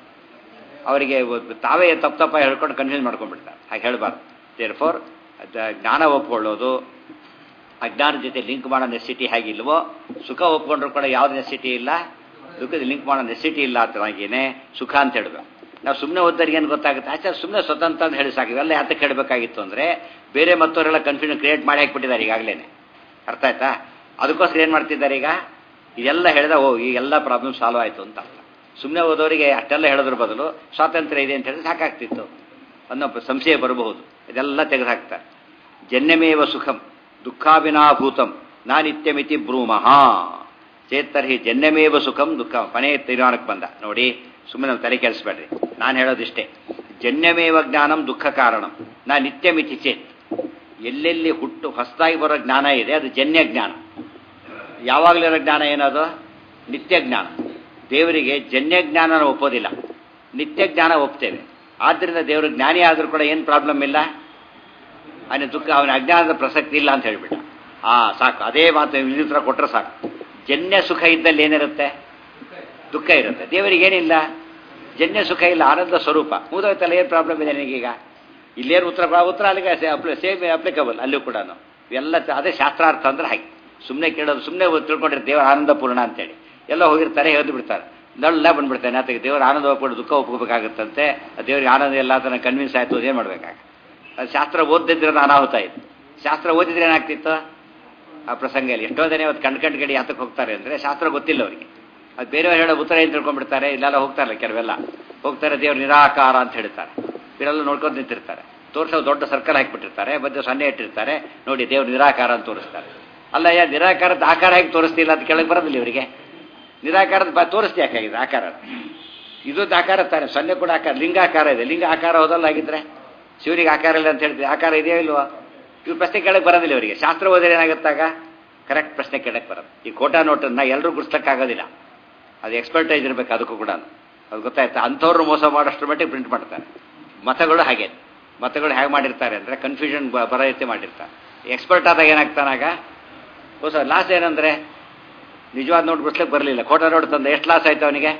ಅವರಿಗೆ ಒ- ತಾವೇ ತಪ್ಪು ತಪ್ಪ ಹೇಳ್ಕೊಂಡು ಕನ್ಫ್ಯೂಸ್ ಮಾಡ್ಕೊಂಡ್ಬಿಡ್ತಾರೆ ಹಾಗೆ ಹೇಳಬಾರ್ದು ದೇರ್ ಫೋರ್ ಜ್ಞಾನ ಒಪ್ಕೊಳ್ಳೋದು ಅಜ್ಞಾನ ಜೊತೆ ಲಿಂಕ್ ಮಾಡೋ ನೆಸಿಟಿ ಹೇಗಿಲ್ವೋ ಸುಖ ಒಪ್ಕೊಂಡ್ರು ಕೂಡ ಯಾವ್ದು ನೆಸಿಟಿ ಇಲ್ಲ ದುಃಖದ ಲಿಂಕ್ ಮಾಡೋ ನೆಸಿಟಿ ಇಲ್ಲ ಅಂತವಾಗೇನೆ ಸುಖ ಅಂತ ಹೇಳ್ಬೇಕು ನಾವು ಸುಮ್ಮನೆ ಓದ್ದರಿಗೆ ಏನು ಗೊತ್ತಾಗುತ್ತೆ ಆಚೆ ಸುಮ್ಮನೆ ಸ್ವತಂತ್ರ ಅಂತ ಹೇಳಿ ಸಾಕು ಇವೆಲ್ಲ ಯಾತಕ್ಕೆ ಹೇಳಬೇಕಾಗಿತ್ತು ಅಂದರೆ ಬೇರೆ ಮತ್ತವರೆಲ್ಲ ಕನ್ಫ್ಯೂಷನ್ ಕ್ರಿಯೇಟ್ ಮಾಡಿ ಹಾಕ್ಬಿಟ್ಟಿದ್ದಾರೆ ಈಗಾಗಲೇ ಅರ್ಥ ಆಯ್ತಾ ಅದಕ್ಕೋಸ್ಕರ ಏನು ಮಾಡ್ತಿದ್ದಾರೆ ಈಗ ಇದೆಲ್ಲ ಹೇಳಿದ ಓ ಈ ಎಲ್ಲ ಪ್ರಾಬ್ಲಮ್ ಸಾಲ್ವ್ ಆಯಿತು ಅಂತ ಅರ್ಥ ಸುಮ್ಮನೆ ಓದೋರಿಗೆ ಅಷ್ಟೆಲ್ಲ ಹೇಳೋದ್ರ ಬದಲು ಸ್ವಾತಂತ್ರ್ಯ ಇದೆ ಅಂತ ಹೇಳಿದ್ರೆ ಸಾಕಾಗ್ತಿತ್ತು ಅನ್ನೋ ಸಂಶಯ ಬರಬಹುದು ಇದೆಲ್ಲ ತೆಗೆದುಹಾಕ್ತಾರೆ ಜನ್ಯಮೇವ ಸುಖಂ ದುಃಖಾಭಿನಾಭೂತಂ ನಾನಿತ್ಯಮಿತಿ ಬ್ರೂಮಃ ಚೇತರ್ಹಿ ಜನ್ಯಮೇವ ಸುಖಂ ದುಃಖ ಕೊನೆಯ ತೀರ್ಮಾನಕ್ಕೆ ಬಂದ ನೋಡಿ ಸುಮ್ಮನೆ ನಾವು ತಲೆ ಕೆಡಿಸ್ಬೇಡ್ರಿ ನಾನು ಹೇಳೋದಿಷ್ಟೇ ಜನ್ಯಮೇವ ಜ್ಞಾನಂ ದುಃಖ ಕಾರಣಂ ನಾ ನಿತ್ಯಮಿತಿ ಚೇತ್ ಎಲ್ಲೆಲ್ಲಿ ಹುಟ್ಟು ಹೊಸದಾಗಿ ಬರೋ ಜ್ಞಾನ ಇದೆ ಅದು ಜನ್ಯ ಜ್ಞಾನ ಯಾವಾಗಲಿರೋ ಜ್ಞಾನ ಏನದು ನಿತ್ಯ ಜ್ಞಾನ ದೇವರಿಗೆ ಜನ್ಯ ಜ್ಞಾನನ ಒಪ್ಪೋದಿಲ್ಲ ನಿತ್ಯ ಜ್ಞಾನ ಒಪ್ತೇವೆ ಆದ್ದರಿಂದ ದೇವರು ಜ್ಞಾನಿ ಆದರೂ ಕೂಡ ಏನು ಪ್ರಾಬ್ಲಮ್ ಇಲ್ಲ ಅವನ ದುಃಖ ಅವನ ಅಜ್ಞಾನದ ಪ್ರಸಕ್ತಿ ಇಲ್ಲ ಅಂತ ಹೇಳ್ಬಿಟ್ಟ ಆ ಸಾಕು ಅದೇ ಮಾತು ಇಲ್ಲಿ ಉತ್ತರ ಕೊಟ್ಟರೆ ಸಾಕು ಜನ್ಯ ಸುಖ ಇದ್ದಲ್ಲಿ ಏನಿರುತ್ತೆ ದುಃಖ ಇರುತ್ತೆ ದೇವರಿಗೆ ಏನಿಲ್ಲ ಜನ್ಯ ಸುಖ ಇಲ್ಲ ಆನಂದ ಸ್ವರೂಪ ಮುಗಿದೋಯ್ತಲ್ಲ ಏನು ಪ್ರಾಬ್ಲಮ್ ಇದೆ ನನಗೀಗ ಇಲ್ಲೇನು ಉತ್ತರ ಉತ್ತರ ಅಲ್ಲಿಗೆ ಸೇಮ್ ಅಪ್ಲಿಕಬಲ್ ಅಲ್ಲೂ ಕೂಡ ಇವೆಲ್ಲ ತ- ಅದೇ ಶಾಸ್ತ್ರಾರ್ಥ ಅಂದ್ರೆ ಹಾಗೆ ಸುಮ್ಮನೆ ಕೇಳೋದು ಸುಮ್ಮನೆ ತಿಳ್ಕೊಂಡಿರ್ತಾರೆ ದೇವರ ಆನಂದ ಪೂರ್ಣ ಅಂತೇಳಿ ಎಲ್ಲ ಹೋಗಿರ್ತಾರೆ ಹೇಳ್ದು ಬಿಡ್ತಾರೆ ನಳ್ಳ ಬಂದ್ಬಿಡ್ತಾನೆ ಆತಗೆ ದೇವರ ಆನಂದ ಒಪ್ಕೊಂಡು ದುಃಖ ಒಪ್ಕೋಬೇಕಾಗುತ್ತಂತೆ ದೇವರಿಗೆ ಆನಂದ ಎಲ್ಲ ಅದನ್ನು ಕನ್ವಿನ್ಸ್ ಆಯಿತು ಅದೇನು ಮಾಡ್ಬೇಕಾಗ ಅದು ಶಾಸ್ತ್ರ ಓದಿದ್ರೆ ಅನಾಹುತ ಆಯಿತು ಶಾಸ್ತ್ರ ಓದಿದ್ರೆ ಏನಾಗ್ತಿತ್ತು ಆ ಪ್ರಸಂಗ ಇಲ್ಲಿ ಎಷ್ಟೋ ಜನ ಇವತ್ತು ಕಂಡು ಕಂಡು ಗಡಿ ಯಾತಕ್ಕೆ ಹೋಗ್ತಾರೆ ಅಂದರೆ ಶಾಸ್ತ್ರ ಗೊತ್ತಿಲ್ಲ ಅವರಿಗೆ ಅದು ಬೇರೆಯವ್ರು ಹೇಳೋ ಉತ್ತರ ಏನು ತಿಳ್ಕೊಂಡ್ಬಿಡ್ತಾರೆ ಇಲ್ಲೆಲ್ಲ ಹೋಗ್ತಾರಲ್ಲ ಕೆಲವೆಲ್ಲ ಹೋಗ್ತಾರೆ ದೇವ್ರು ನಿರಾಕಾರ ಅಂತ ಹೇಳ್ತಾರೆ ಇವರೆಲ್ಲ ನೋಡ್ಕೊಂಡು ನಿಂತಿರ್ತಾರೆ ತೋರಿಸೋ ದೊಡ್ಡ ಸರ್ಕಲ್ ಹಾಕಿಬಿಟ್ಟಿರ್ತಾರೆ ಮಧ್ಯೆ ಸೊನ್ನೆ ಇಟ್ಟಿರ್ತಾರೆ ನೋಡಿ ದೇವ್ರು ನಿರಾಕಾರ ಅಂತ ತೋರಿಸ್ತಾರೆ ಅಲ್ಲ ಯಾ ನಿರಾಕಾರದ ಆಕಾರ ಹೇಗೆ ತೋರಿಸ್ತಿಲ್ಲ ಅಂತ ಕೆಳಗೆ ಬರೋದಿಲ್ಲ ಇವರಿಗೆ ನಿರಾಕಾರದ ಬ ತೋರಿಸ್ತಿ ಯಾಕಾಗಿದೆ ಆಕಾರ ಇದೊಂದು ಆಕಾರ ತಾನೆ ಸೊನ್ನೆ ಕೂಡ ಆಕಾರ ಲಿಂಗ ಆಕಾರ ಇದೆ ಲಿಂಗ ಆಕಾರ ಹೋದಲ್ಲ ಆಗಿದ್ರೆ ಶಿವನಿಗೆ ಆಕಾರ ಇಲ್ಲ ಅಂತ ಹೇಳ್ತೀವಿ ಆಕಾರ ಇದೆಯೋ ಇಲ್ವಾ ಇವ್ರು ಪ್ರಶ್ನೆ ಕೇಳಕ್ಕೆ ಬರೋದಿಲ್ಲ ಇವರಿಗೆ ಶಾಸ್ತ್ರ ಓದಿದ್ರೆ ಏನಾಗುತ್ತಾಗ ಕರೆಕ್ಟ್ ಪ್ರಶ್ನೆ ಕೇಳಕ್ಕೆ ಬರೋದು ಈ ಕೋಟಾ ನೋಟನ್ನ ಎಲ್ಲರೂ ಗುಡಿಸ್ಲಿಕ್ಕಾಗೋದಿಲ್ಲ ಅದು ಎಕ್ಸ್ಪರ್ಟೈಸ್ ಇರಬೇಕು ಅದಕ್ಕೂ ಕೂಡ ಅದು ಗೊತ್ತಾಯ್ತಾ ಅಂಥವ್ರು ಮೋಸ ಮಾಡೋಷ್ಟ್ರ ಮಟ್ಟಿಗೆ ಪ್ರಿಂಟ್ ಮಾಡ್ತಾರೆ ಮತಗಳು ಹಾಗೆ ಮತಗಳು ಹೇಗೆ ಮಾಡಿರ್ತಾರೆ ಅಂದರೆ ಕನ್ಫ್ಯೂಷನ್ ಬರೋ ರೀತಿ ಮಾಡಿರ್ತಾರೆ ಎಕ್ಸ್ಪರ್ಟ್ ಆದಾಗ ಏನಾಗ್ತಾನಾಗ ಹೊಸ ಲಾಸ್ ಏನಂದರೆ ನಿಜವಾದ ನೋಟ್ ಬಿಡ್ಸ್ಲಿಕ್ಕೆ ಬರಲಿಲ್ಲ ಕೋಟಾ ನೋಟ್ ತಂದ ಎಷ್ಟು ಲಾಸ್ ಆಯ್ತು ಅವನಿಗೆ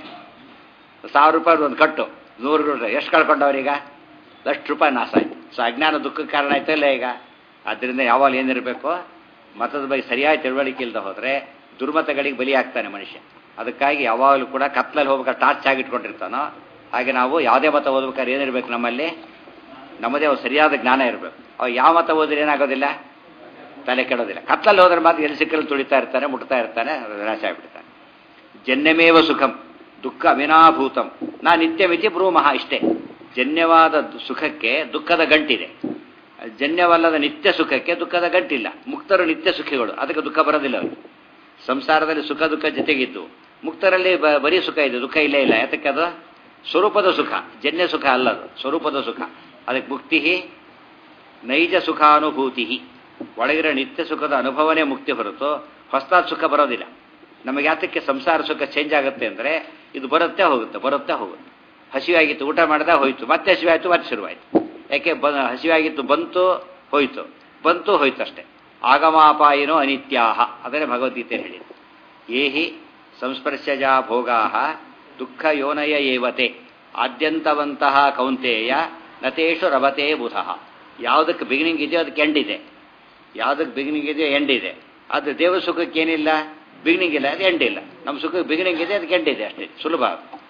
ಸಾವಿರ ರೂಪಾಯಿ ಒಂದು ಕಟ್ಟು ನೂರು ರೂಪಾಯಿ ಎಷ್ಟು ಕಳ್ಕೊಂಡವ್ರೀಗ ಲಕ್ಷ ರೂಪಾಯಿ ನಾಶ ಆಯ್ತು ಸೊ ಅಜ್ಞಾನ ದುಃಖಕ್ಕೆ ಕಾರಣ ಆಯ್ತಾ ಇಲ್ಲ ಈಗ ಆದ್ದರಿಂದ ಯಾವಾಗ ಏನಿರಬೇಕು ಮತದ ಬಗ್ಗೆ ಸರಿಯಾಗಿ ತಿಳುವಳಿಕೆ ಇಲ್ಲದೆ ಹೋದರೆ ದುರ್ಮತಗಳಿಗೆ ಬಲಿ ಆಗ್ತಾನೆ ಮನುಷ್ಯ ಅದಕ್ಕಾಗಿ ಯಾವಾಗಲೂ ಕೂಡ ಕತ್ಲಲ್ಲಿ ಹೋಗ್ಬೇಕಾದ್ರೆ ಟಾರ್ಚ್ ಆಗಿಟ್ಕೊಂಡಿರ್ತಾನೋ ಹಾಗೆ ನಾವು ಯಾವುದೇ ಮತ ಓದ್ಬೇಕಾದ್ರೆ ಏನಿರಬೇಕು ನಮ್ಮಲ್ಲಿ ನಮ್ಮದೇ ಒಂದು ಸರಿಯಾದ ಜ್ಞಾನ ಇರಬೇಕು ಅವ ಯಾವ ಮತ ಓದಿದ್ರೆ ಏನಾಗೋದಿಲ್ಲ ತಲೆ ಕೆಡೋದಿಲ್ಲ ಕತ್ತಲ್ಲಿ ಹೋದ್ರೆ ಮಾತ್ರ ಎಲ್ಲಿ ಸಿಕ್ಕಲ್ಲಿ ತುಳಿತಾ ಇರ್ತಾನೆ ಮುಟ್ತಾ ಇರ್ತಾನೆ ನಾಶ ಆಗ್ಬಿಡ್ತಾನೆ ಜನ್ಯಮೇವ ಸುಖಂ ದುಃಖ ಅವಿನಾಭೂತಂ ನಾ ನಿತ್ಯ ಮಿತಿ ಬ್ರೂಮಃ ಇಷ್ಟೇ ಜನ್ಯವಾದ ಸುಖಕ್ಕೆ ದುಃಖದ ಗಂಟಿದೆ ಜನ್ಯವಲ್ಲದ ನಿತ್ಯ ಸುಖಕ್ಕೆ ದುಃಖದ ಗಂಟಿಲ್ಲ ಮುಕ್ತರು ನಿತ್ಯ ಸುಖಿಗಳು ಅದಕ್ಕೆ ದುಃಖ ಬರೋದಿಲ್ಲ ಅವರಿಗೆ ಸಂಸಾರದಲ್ಲಿ ಸುಖ ದುಃಖ ಜೊತೆಗಿದ್ದು ಮುಕ್ತರಲ್ಲಿ ಬ- ಬರೀ ಸುಖ ಇದೆ ದುಃಖ ಇಲ್ಲೇ ಇಲ್ಲ ಯಾತಕ್ಕೆ ಅದು ಸ್ವರೂಪದ ಸುಖ ಜನ್ಯ ಸುಖ ಅಲ್ಲದು ಸ್ವರೂಪದ ಸುಖ ಅದಕ್ಕೆ ಮುಕ್ತಿ ನೈಜ ಸುಖಾನುಭೂತಿ ಒಳಗಿರೋ ನಿತ್ಯ ಸುಖದ ಅನುಭವನೇ ಮುಕ್ತಿ ಹೊರತು ಹೊಸದಾದ ಸುಖ ಬರೋದಿಲ್ಲ ನಮಗೆ ಯಾತಕ್ಕೆ ಸಂಸಾರ ಸುಖ ಚೇಂಜ್ ಆಗುತ್ತೆ ಅಂದರೆ ಇದು ಬರುತ್ತೆ ಹೋಗುತ್ತೆ ಬರುತ್ತೆ ಹೋಗುತ್ತೆ ಹಸಿವಾಗಿತ್ತು ಊಟ ಮಾಡಿದ ಹೋಯ್ತು ಮತ್ತೆ ಹಸಿವಾಯ್ತು ಮತ್ತೆ ಶುರುವಾಯ್ತು ಯಾಕೆ ಬ ಹಸಿವಾಗಿತ್ತು ಬಂತು ಹೋಯ್ತು ಬಂತು ಹೋಯ್ತು ಅಷ್ಟೇ ಆಗಮಾಪಾಯಿನೋ ಅನಿತ್ಯಾಹ ಅದನ್ನೇ ಭಗವದ್ಗೀತೆ ಹೇಳಿದೆ ಏಹಿ ಸಂಸ್ಪರ್ಶಜ ಭೋಗಾ ದುಃಖ ಯೋನಯ ಏವತೆ ಆದ್ಯಂತವಂತಹ ಕೌಂತೆಯ ನತೇಶು ರಭತೆ ಬುಧಃ ಯಾವುದಕ್ಕೆ ಬಿಗಿನಿಂಗ್ ಇದೆಯೋ ಅದಕ್ಕೆ ಎಂಡ್ ಇದೆ ಯಾವುದಕ್ಕೆ ಬಿಗಿನಿಂಗ್ ಇದೆಯೋ ಎಂಡ್ ಇದೆ ಅದು ದೇವ ಸುಖಕ್ಕೆ ಏನಿಲ್ಲ ಬಿಗಿನಿಂಗ್ ಇಲ್ಲ ಅದು ಎಂಡ್ ಇಲ್ಲ ನಮ್ಮ ಸುಖಕ್ಕೆ ಬಿಗಿನಿಂಗ್ ಇದೆ ಅದಕ್ಕೆ ಎಂಡ್ ಇದೆ ಅಷ್ಟೇ ಸುಲಭ